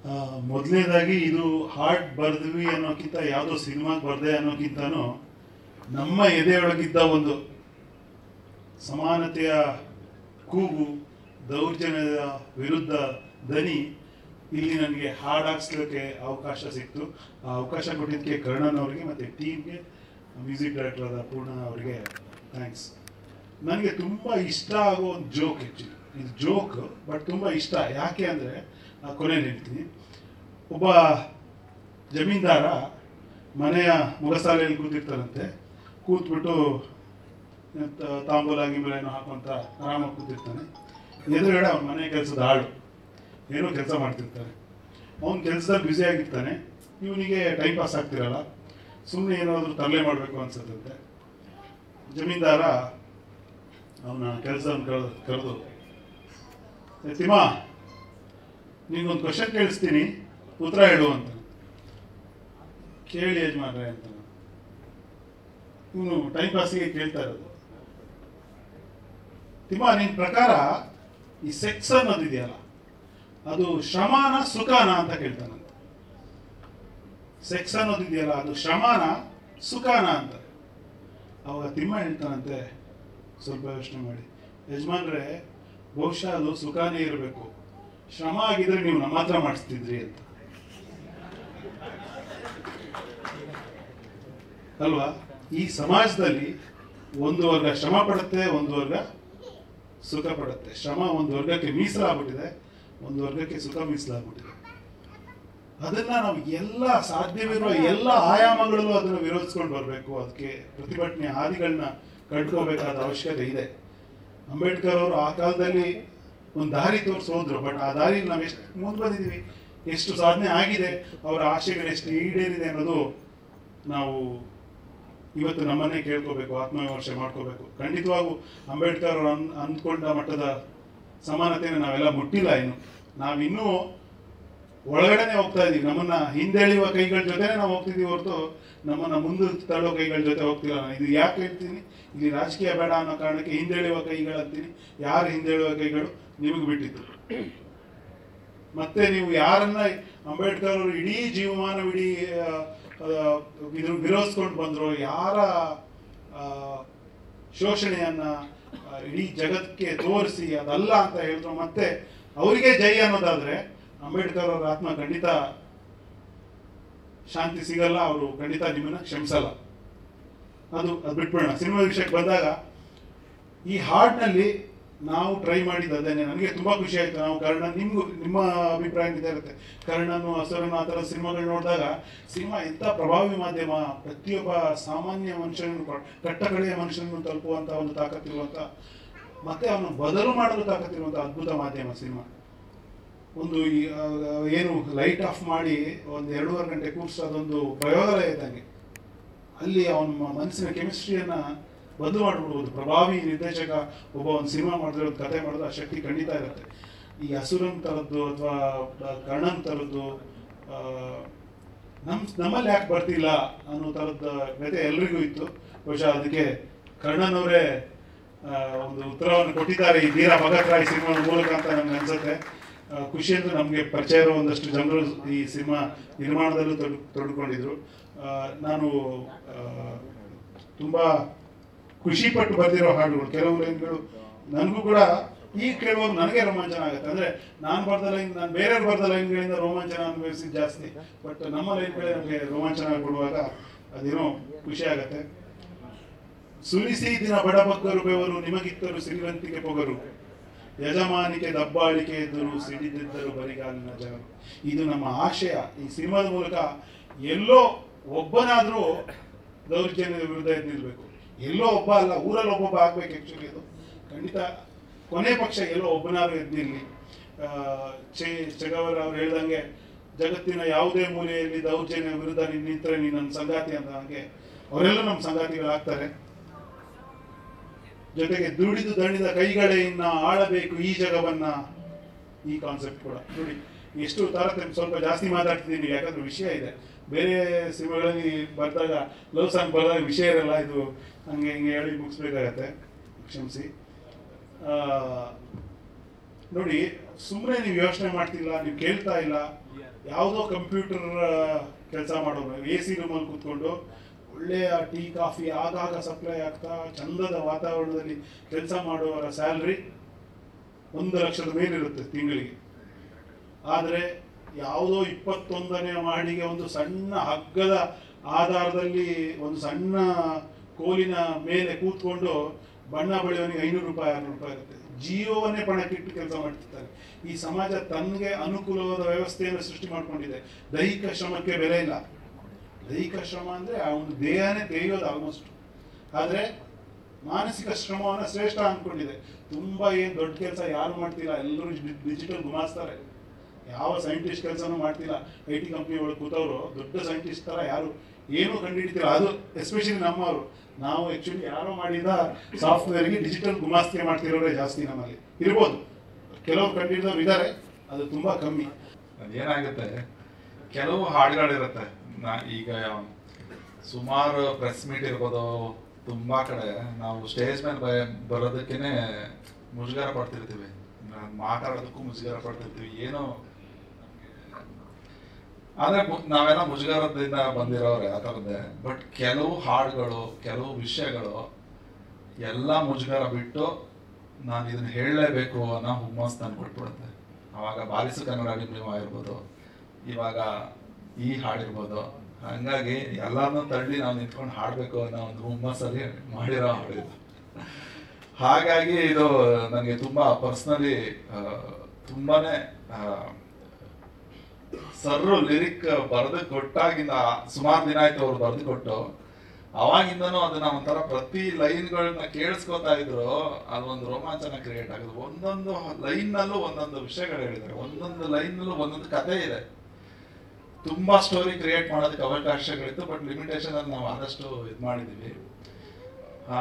ಮೊದಲನೇದಾಗಿ ಇದು ಹಾಡ್ ಬರ್ದ್ವಿ ಅನ್ನೋಕ್ಕಿಂತ ಯಾವುದೋ ಸಿನಿಮಾಗೆ ಬರ್ದೆ ಅನ್ನೋಕ್ಕಿಂತನೂ ನಮ್ಮ ಎದೆಯೊಳಗಿದ್ದ ಒಂದು ಸಮಾನತೆಯ ಕೂಗು ದೌರ್ಜನ್ಯದ ವಿರುದ್ಧ ದನಿ ಇಲ್ಲಿ ನನಗೆ ಹಾಡ್ ಹಾಕ್ಸ್ಲಿಕ್ಕೆ ಅವಕಾಶ ಸಿಕ್ತು ಆ ಅವಕಾಶ ಕೊಟ್ಟಿದ್ದಕ್ಕೆ ಕರ್ಣನ್ ಅವರಿಗೆ ಮತ್ತು ಟೀಮ್ಗೆ ಮ್ಯೂಸಿಕ್ ಡೈರೆಕ್ಟರ್ ಆದ ಪೂರ್ಣ ಅವರಿಗೆ ಥ್ಯಾಂಕ್ಸ್ ನನಗೆ ತುಂಬ ಇಷ್ಟ ಆಗೋ ಒಂದು ಜೋಕ್ ಆ್ಯಕ್ಚುಲಿ ಇದು ಜೋಕ್ ಬಟ್ ತುಂಬ ಇಷ್ಟ ಯಾಕೆ ಅಂದರೆ ಕೊನೆಯಲ್ಲಿ ಹೇಳ್ತೀನಿ ಒಬ್ಬ ಜಮೀನ್ದಾರ ಮನೆಯ ಮುಗಸಾಲೆಯಲ್ಲಿ ಕೂತಿರ್ತಾರಂತೆ ಕೂತ್ಬಿಟ್ಟು ತ- ತಾಂಬೂಲ ಗಿಂಬೂಲ ಏನೋ ಹಾಕೊಂತ ಆರಾಮಾಗಿ ಕೂತಿರ್ತಾನೆ ಎದುರುಗಡೆ ಅವ್ನ ಮನೆ ಕೆಲಸದ ಆಳು ಏನೋ ಕೆಲಸ ಮಾಡ್ತಿರ್ತಾರೆ ಅವ್ನ ಕೆಲಸದಲ್ಲಿ ಬ್ಯುಸಿ ಆಗಿರ್ತಾನೆ ಇವನಿಗೆ ಟೈಮ್ ಪಾಸ್ ಆಗ್ತಿರಲ್ಲ ಸುಮ್ಮನೆ ಏನಾದರೂ ತರಲೆ ಮಾಡಬೇಕು ಅನ್ಸುತ್ತಂತೆ ಜಮೀನ್ದಾರ ಅವನ ಕೆಲಸವನ್ನು ಕರೆದು ಕರೆದು ತಿಮ್ಮ ನಿಂಗೊಂದು ಕ್ವಶನ್ ಕೇಳಿಸ್ತೀನಿ ಉತ್ತರ ಹೇಳು ಅಂತ ಕೇಳಿ ಯಜಮಾನ್ರೆ ಅಂತ ಇವನು ಟೈಮ್ ಪಾಸಿಗೆ ಕೇಳ್ತಾ ಇರೋದು ತಿಮ್ಮ ನಿನ್ ಪ್ರಕಾರ ಈ ಸೆಕ್ಸ್ ಅನ್ನೋದಿದೆಯಲ್ಲ ಅದು ಶ್ರಮಾನ ಸುಖಾನ ಅಂತ ಕೇಳ್ತಾನಂತೆ ಸೆಕ್ಸ್ ಅನ್ನೋದಿದೆಯಲ್ಲ ಅದು ಶ್ರಮಾನ ಸುಖಾನ ಅಂತ ಅವಾಗ ತಿಮ್ಮ ಹೇಳ್ತಾನಂತೆ ಸ್ವಲ್ಪ ಯೋಚನೆ ಮಾಡಿ ಯಜಮಾನ್ರೆ ಬಹುಶಃ ಅದು ಸುಖಾನೇ ಇರಬೇಕು ಶ್ರಮ ಆಗಿದ್ರೆ ನೀವು ನಮ್ಮ ಹತ್ರ ಮಾಡಿಸ್ತಿದ್ರಿ ಅಂತ ಅಲ್ವಾ ಈ ಸಮಾಜದಲ್ಲಿ ಒಂದು ವರ್ಗ ಶ್ರಮ ಪಡುತ್ತೆ ಒಂದು ವರ್ಗ ಸುಖ ಪಡುತ್ತೆ ಶ್ರಮ ಒಂದು ವರ್ಗಕ್ಕೆ ಮೀಸಲಾಗ್ಬಿಟ್ಟಿದೆ ಒಂದು ವರ್ಗಕ್ಕೆ ಸುಖ ಮೀಸಲಾಗ್ಬಿಟ್ಟಿದೆ ಅದನ್ನ ನಾವು ಎಲ್ಲ ಸಾಧ್ಯವಿರುವ ಎಲ್ಲ ಆಯಾಮಗಳಲ್ಲೂ ಅದನ್ನು ವಿರೋಧಿಸ್ಕೊಂಡು ಬರಬೇಕು ಅದಕ್ಕೆ ಪ್ರತಿಭಟನೆ ಹಾದಿಗಳನ್ನ ಕಂಡ್ಕೋಬೇಕಾದ ಅವಶ್ಯಕತೆ ಇದೆ ಅಂಬೇಡ್ಕರ್ ಅವರು ಆ ಕಾಲದಲ್ಲಿ ಒಂದು ದಾರಿ ತೋರಿಸಿ ಹೋದ್ರು ಬಟ್ ಆ ದಾರಿಲಿ ನಾವು ಎಷ್ಟು ಮುಂದೆ ಬಂದಿದ್ದೀವಿ ಎಷ್ಟು ಸಾಧನೆ ಆಗಿದೆ ಅವರ ಆಶೆಗಳು ಎಷ್ಟು ಈಡೇರಿದೆ ಅನ್ನೋದು ನಾವು ಇವತ್ತು ನಮ್ಮನ್ನೇ ಕೇಳ್ಕೋಬೇಕು ಆತ್ಮವಿಮರ್ಶೆ ಮಾಡ್ಕೋಬೇಕು ಖಂಡಿತವಾಗೂ ಅಂಬೇಡ್ಕರ್ ಅವರು ಅನ್ ಅಂದ್ಕೊಂಡ ಮಟ್ಟದ ಸಮಾನತೆಯನ್ನು ನಾವೆಲ್ಲ ಮುಟ್ಟಿಲ್ಲ ಇನ್ನು ನಾವಿನ್ನೂ ಒಳಗಡೆನೆ ಹೋಗ್ತಾ ಇದೀವಿ ನಮ್ಮನ್ನ ಹಿಂದೆಳೆಯುವ ಕೈಗಳ ಜೊತೆನೆ ನಾವು ಹೋಗ್ತಿದೀವಿ ಹೊರತು ನಮ್ಮನ್ನ ಮುಂದೆ ತಳ್ಳೋ ಕೈಗಳ ಜೊತೆ ಹೋಗ್ತಿಲ್ಲ ನಾನು ಇದು ಯಾಕೆ ಹೇಳ್ತೀನಿ ಇಲ್ಲಿ ರಾಜಕೀಯ ಬೇಡ ಅನ್ನೋ ಕಾರಣಕ್ಕೆ ಹಿಂದೆಳೆಯುವ ಕೈಗಳು ಅಂತೀನಿ ಯಾರು ಹಿಂದೆಳೆಯುವ ಕೈಗಳು ನಿಮಗೆ ಬಿಟ್ಟಿದ್ದು ಮತ್ತೆ ನೀವು ಯಾರನ್ನ ಅಂಬೇಡ್ಕರ್ ಅವರು ಇಡೀ ಜೀವಮಾನವಿಡೀ ಆ, ಆ, ಇದ್ರ ವಿರೋಧಿಸ್ಕೊಂಡು ಬಂದ್ರು ಯಾರ ಆ, ಶೋಷಣೆಯನ್ನ ಆ, ಇಡೀ ಜಗತ್ತಿಗೆ ತೋರಿಸಿ ಅದಲ್ಲ ಅಂತ ಹೇಳಿದ್ರು ಮತ್ತೆ ಅವರಿಗೆ ಜೈ ಅನ್ನೋದಾದ್ರೆ ಅಂಬೇಡ್ಕರ್ ಅವರ ಆತ್ಮ ಖಂಡಿತ ಶಾಂತಿ ಸಿಗಲ್ಲ ಅವರು ಖಂಡಿತ ನಿಮ್ಮನ್ನ ಕ್ಷಮಿಸಲ್ಲ ಅದು ಅದು ಬಿಟ್ಬಿಡೋಣ ಸಿನಿಮಾ ವಿಷಯಕ್ಕೆ ಬಂದಾಗ ಈ ಹಾಡ್ನಲ್ಲಿ ನಾವು ಟ್ರೈ ಮಾಡಿದ್ದು ಅದೇನೆ ನನಗೆ ತುಂಬಾ ಖುಷಿ ಆಯ್ತು ನಾವು ಕರ್ಣ ನಿಮ್ಗೂ ನಿಮ್ಮ ಅಭಿಪ್ರಾಯ ಇದೇ ಇರುತ್ತೆ ಕರ್ಣನು ಹಸುರನು ಆ ಥರ ಸಿನಿಮಾಗಳು ನೋಡಿದಾಗ ಸಿನಿಮಾ ಎಂಥ ಪ್ರಭಾವಿ ಮಾಧ್ಯಮ ಪ್ರತಿಯೊಬ್ಬ ಸಾಮಾನ್ಯ ಮನುಷ್ಯನನ್ನು ಕ- ಕಟ್ಟಕಡೆಯ ಮನುಷ್ಯನನ್ನು ತಲುಪುವಂತ ಒಂದು ತಾಕತ್ತಿರುವಂತ ಮತ್ತೆ ಅವನು ಬದಲು ಮಾಡಲು ತಾಕತ್ತಿರುವಂತ ಅದ್ಭುತ ಮಾಧ್ಯಮ ಸಿನಿಮಾ ಒಂದು ಈ, ಆ, ಏನು ಲೈಟ್ ಆಫ್ ಮಾಡಿ ಒಂದು ಎರಡೂವರೆ ಗಂಟೆ ಕೂರ್ಸ್ ಅದೊಂದು ಪ್ರಯೋಗಾಲಯ ಇದ್ದಂಗೆ ಅಲ್ಲಿ ಅವನ ಮ- ಮನಸ್ಸಿನ ಕೆಮಿಸ್ಟ್ರಿಯನ್ನ ಬದಲು ಮಾಡಿಬಿಡ್ಬೋದು ಪ್ರಭಾವಿ ನಿರ್ದೇಶಕ ಒಬ್ಬ ಒಂದು ಸಿನಿಮಾ ಮಾಡಿದ್ರೆ ಒಂದು ಕತೆ ಮಾಡೋದು ಆ ಶಕ್ತಿ ಖಂಡಿತ ಇರುತ್ತೆ ಈ ಹಸುರನ್ ಥರದ್ದು ಅಥವಾ ಕರ್ಣನ್ ಥರದ್ದು ಆ, ನಮ್ ನಮ್ಮಲ್ಲಿ ಯಾಕೆ ಬರ್ತಿಲ್ಲ ಅನ್ನೋ ಥರದ ವ್ಯತೆ ಎಲ್ರಿಗೂ ಇತ್ತು ಬಹುಶಃ ಅದಕ್ಕೆ ಕರ್ಣನ್ ಅವರೇ ಆ, ಒಂದು ಉತ್ತರವನ್ನು ಕೊಟ್ಟಿದ್ದಾರೆ ಈ ವೀರ ಭಗತ್ ರಾಯ್ ಸಿನಿಮಾದ ಮೂಲಕ ಅಂತ ನಮ್ಗೆ ಅನ್ಸುತ್ತೆ ಆ, ಖುಷಿ ಅಂದ್ರೆ ನಮಗೆ ಪರಿಚಯ ಇರೋ ಒಂದಷ್ಟು ಜನರು ಈ ಸಿನಿಮಾ ನಿರ್ಮಾಣದಲ್ಲೂ ತೊಡ್ ತೊಡ್ಕೊಂಡಿದ್ರು ಆ, ನಾನು ಆ, ತುಂಬಾ ಖುಷಿ ಪಟ್ಟು ಬರ್ದಿರೋ ಹಾಡುಗಳು ಕೆಲವು ಲೈನ್ಗಳು ನನಗೂ ಕೂಡ ಈಗ ಕೇಳುವಾಗ ನನಗೆ ರೋಮಾಂಚನ ಆಗುತ್ತೆ ಅಂದ್ರೆ ನಾನು ಬರ್ದ ಲೈನ್ ನಾನು ಬೇರೆಯವ್ರು ಬರ್ದ ಲೈನ್ಗಳಿಂದ ರೋಮಾಂಚನ ಅನುಭವಿಸಿದ ಜಾಸ್ತಿ ಬಟ್ ನಮ್ಮ ಲೈನ್ಗಳೇ ನಮಗೆ ರೋಮಾಂಚನ ಕೊಡುವಾಗ ಅದೇನೋ ಖುಷಿ ಆಗತ್ತೆ ಸುರಿಸಿ ದಿನ ಬಡಬಗ್ಗರು ಬೆವರು ನಿಮಗಿತ್ತರು ಸಿರಿವಂತಿಕೆ ಪೊಗರು ಯಜಮಾನಿಕೆ ದಬ್ಬಾಳಿಕೆ ಎದುರು ಸಿಡಿದಿದ್ದರು ಬರಿಗಾಲಿನ ಜಗರು ಇದು ನಮ್ಮ ಆಶಯ ಈ ಸಿನಿಮಾದ ಮೂಲಕ ಎಲ್ಲೋ ಒಬ್ಬನಾದ್ರೂ ದೌರ್ಜನ್ಯದ ವಿರುದ್ಧ ಎದ್ದು ನಿಲ್ಬೇಕು ಎಲ್ಲೋ ಒಬ್ಬ ಅಲ್ಲ ಊರಲ್ಲಿ ಒಬ್ಬೊಬ್ಬ ಆಗ್ಬೇಕು ಆಕ್ಚುಲಿ ಅದು ಖಂಡಿತ ಕೊನೆ ಪಕ್ಷ ಎಲ್ಲೋ ಒಬ್ಬನಾದ್ರೂ ಎದ್ದು ನಿಲ್ಲಿ ಆ, ಚೆ ಚೆಗವರ್ ಅವ್ರು ಹೇಳ್ದಂಗೆ ಜಗತ್ತಿನ ಯಾವುದೇ ಮೂಲೆಯಲ್ಲಿ ದೌರ್ಜನ್ಯ ವಿರುದ್ಧ ನೀನು ನಿಂತರೆ ನೀನು ನನ್ನ ಸಂಗಾತಿ ಅಂತ ಹಾಗೆ ಅವರೆಲ್ಲ ನಮ್ಮ ಸಂಗಾತಿಗಳಾಗ್ತಾರೆ ಜೊತೆಗೆ ದುಡಿದು ದಣಿದ ಕೈಗಳೇ ಇನ್ನ ಆಳಬೇಕು ಈ ಜಗವನ್ನ ಈ ಕಾನ್ಸೆಪ್ಟ್ ಕೂಡ ನೋಡಿ ಎಷ್ಟು ತಾರತಮ್ಯ ಸ್ವಲ್ಪ ಜಾಸ್ತಿ ಮಾತಾಡ್ತಿದ್ದೀನಿ ಯಾಕಂದ್ರೆ ವಿಷಯ ಇದೆ ಬೇರೆ ಸಿನಿಮಾಗಳಲ್ಲಿ ಬರ್ದಾಗ ಲವ್ ಸಾಂಗ್ ಬರ್ದಾಗ ವಿಷಯ ಇರಲ್ಲ ಇದು ಹಂಗೆ ಹಿಂಗೆ ಹೇಳಿ ಮುಗಿಸ್ಬೇಕಾಗತ್ತೆ ಕ್ಷಮಿಸಿ ಆ, ನೋಡಿ ಸುಮ್ಮನೆ ನೀವು ಯೋಚನೆ ಮಾಡ್ತಿಲ್ಲ ನೀವು ಕೇಳ್ತಾ ಇಲ್ಲ ಯಾವುದೋ ಕಂಪ್ಯೂಟರ್ ಕೆಲಸ ಮಾಡೋರು ಎ ಸಿ ರೂಮಲ್ಲಿ ಕೂತ್ಕೊಂಡು ಒಳ್ಳೆಯ ಟೀ ಕಾಫಿ ಆಗಾಗ ಸಪ್ಲೈ ಆಗ್ತಾ ಚಂದದ ವಾತಾವರಣದಲ್ಲಿ ಕೆಲಸ ಮಾಡುವವರ ಸ್ಯಾಲ್ರಿ ಒಂದು ಲಕ್ಷದ ಮೇಲಿರುತ್ತೆ ತಿಂಗಳಿಗೆ ಆದರೆ ಯಾವುದೋ ಇಪ್ಪತ್ತೊಂದನೇ ಮಾಡಿಗೆ ಒಂದು ಸಣ್ಣ ಹಗ್ಗದ ಆಧಾರದಲ್ಲಿ ಒಂದು ಸಣ್ಣ ಕೋಲಿನ ಮೇಲೆ ಕೂತ್ಕೊಂಡು ಬಣ್ಣ ಬಳಿಯವನಿಗೆ ಐನೂರು ರೂಪಾಯಿ ಆರುನೂರು ರೂಪಾಯಿ ಇರುತ್ತೆ ಜೀವವನ್ನೇ ಪಣಕ್ಕಿಟ್ಟು ಕೆಲಸ ಮಾಡ್ತಿರ್ತಾರೆ ಈ ಸಮಾಜ ತನಗೆ ಅನುಕೂಲವಾದ ವ್ಯವಸ್ಥೆಯನ್ನು ಸೃಷ್ಟಿ ಮಾಡ್ಕೊಂಡಿದೆ ದೈಹಿಕ ಶ್ರಮಕ್ಕೆ ಬೆಲೆ ಇಲ್ಲ ದೈಹಿಕ ಶ್ರಮ ಅಂದರೆ ಆ ಒಂದು ದೇಹನೇ ತೆಗೆಯೋದು ಆಲ್ಮೋಸ್ಟ್ ಆದರೆ ಮಾನಸಿಕ ಶ್ರಮವನ್ನು ಶ್ರೇಷ್ಠ ಅಂದ್ಕೊಂಡಿದೆ ತುಂಬ ಏನು ದೊಡ್ಡ ಕೆಲಸ ಯಾರು ಮಾಡ್ತಿಲ್ಲ ಎಲ್ಲರೂ ಡಿಜಿಟಲ್ ಗುಮಾಸ್ತಾರೆ ಯಾವ ಸೈಂಟಿಸ್ಟ್ ಕೆಲಸನೂ ಮಾಡ್ತಿಲ್ಲ ಐ ಟಿ ಕಂಪ್ನಿ ಒಳಗೆ ಕೂತವರು ದೊಡ್ಡ ಸೈಂಟಿಸ್ಟ್ ಥರ ಯಾರು ಏನೂ ಕಂಡುಹಿಡಿತಿಲ್ಲ ಅದು ಎಸ್ಪೆಷಲಿ ನಮ್ಮವರು ನಾವು ಆ್ಯಕ್ಚುಲಿ ಯಾರೋ ಮಾಡಿದ ಸಾಫ್ಟ್ವೇರ್ಗೆ ಡಿಜಿಟಲ್ ಗುಮಾಸ್ತಿಗೆ ಮಾಡ್ತಿರೋರೇ ಜಾಸ್ತಿ ನಮ್ಮಲ್ಲಿ ಇರ್ಬೋದು ಕೆಲವರು ಕಂಡುಹಿಡಿದವ್ರು ಇದ್ದಾರೆ ಅದು ತುಂಬ ಕಮ್ಮಿ ಅದೇನಾಗುತ್ತೆ ಕೆಲವು ಹಾಡುಗಳಿರುತ್ತೆ ನಾ ಈಗ ಸುಮಾರು ಪ್ರೆಸ್ ಮೀಟ್ ಇರ್ಬೋದು ತುಂಬಾ ಕಡೆ ನಾವು ಸ್ಟೇಜ್ ಮೇಲೆ ಬ- ಬರೋದಕ್ಕೇನೆ ಮುಜುಗರ ಪಡ್ತಿರ್ತೀವಿ ನಾವ್ ಮಾತಾಡೋದಕ್ಕೂ ಮುಜುಗರ ಪಡ್ತಿರ್ತೀವಿ ಏನೋ ಆದ್ರೆ ಮು- ನಾವೆಲ್ಲ ಮುಜುಗರದಿಂದ ಬಂದಿರೋರೆ ಆ ಥರದ್ದೇ ಬಟ್ ಕೆಲವು ಹಾಡುಗಳು ಕೆಲವು ವಿಷಯಗಳು ಎಲ್ಲ ಮುಜುಗರ ಬಿಟ್ಟು ನಾನು ಇದನ್ನ ಹೇಳಲೇಬೇಕು ಅನ್ನೋ ಹುಮ್ಮಸ್ ತಂದು ಕೊಟ್ಬಿಡುತ್ತೆ ಅವಾಗ ಬಾಲಿಸು ಕನ್ನಡ ನೀವು ಆಗಿರ್ಬೋದು ಇವಾಗ ಈ ಹಾಡಿರ್ಬೋದು ಹಂಗಾಗಿ ಎಲ್ಲಾರನ್ನೂ ತಳ್ಳಿ ನಾವು ನಿಂತ್ಕೊಂಡು ಹಾಡಬೇಕು ಅನ್ನೋ ಒಂದು ಹುಮ್ಮಸ್ಸಲ್ಲಿ ಮಾಡಿರೋ ಹಾಡು ಇದು ಹಾಗಾಗಿ ಇದು ನನಗೆ ತುಂಬಾ ಪರ್ಸ್ನಲಿ ತುಂಬಾನೇ ಆ, ಸರ್ರು ಲಿರಿಕ್ ಬರೆದು ಕೊಟ್ಟಾಗಿಂದ ಸುಮಾರು ದಿನ ಆಯ್ತು ಅವ್ರು ಬರೆದು ಕೊಟ್ಟು ಅವಾಗಿಂದನೂ ಅದನ್ನ ಒಂಥರ ಪ್ರತಿ ಲೈನ್ಗಳನ್ನ ಕೇಳಿಸ್ಕೊತಾ ಇದ್ರು ಅದೊಂದು ರೋಮಾಂಚನ ಕ್ರಿಯೇಟ್ ಆಗುದು ಒಂದೊಂದು ಲೈನ್ ನಲ್ಲೂ ಒಂದೊಂದು ವಿಷಯಗಳು ಹೇಳಿದ್ದಾರೆ ಒಂದೊಂದು ಲೈನ್ ನಲ್ಲೂ ಒಂದೊಂದು ಕತೆ ಇದೆ ತುಂಬಾ ಸ್ಟೋರಿ ಕ್ರಿಯೇಟ್ ಮಾಡೋದಕ್ಕೆ ಅವಕಾಶಗಳಿತ್ತು ಬಟ್ ಲಿಮಿಟೇಷನ್ ಅಲ್ಲಿ ನಾವು ಆದಷ್ಟು ಇದು ಮಾಡಿದೀವಿ ಆ,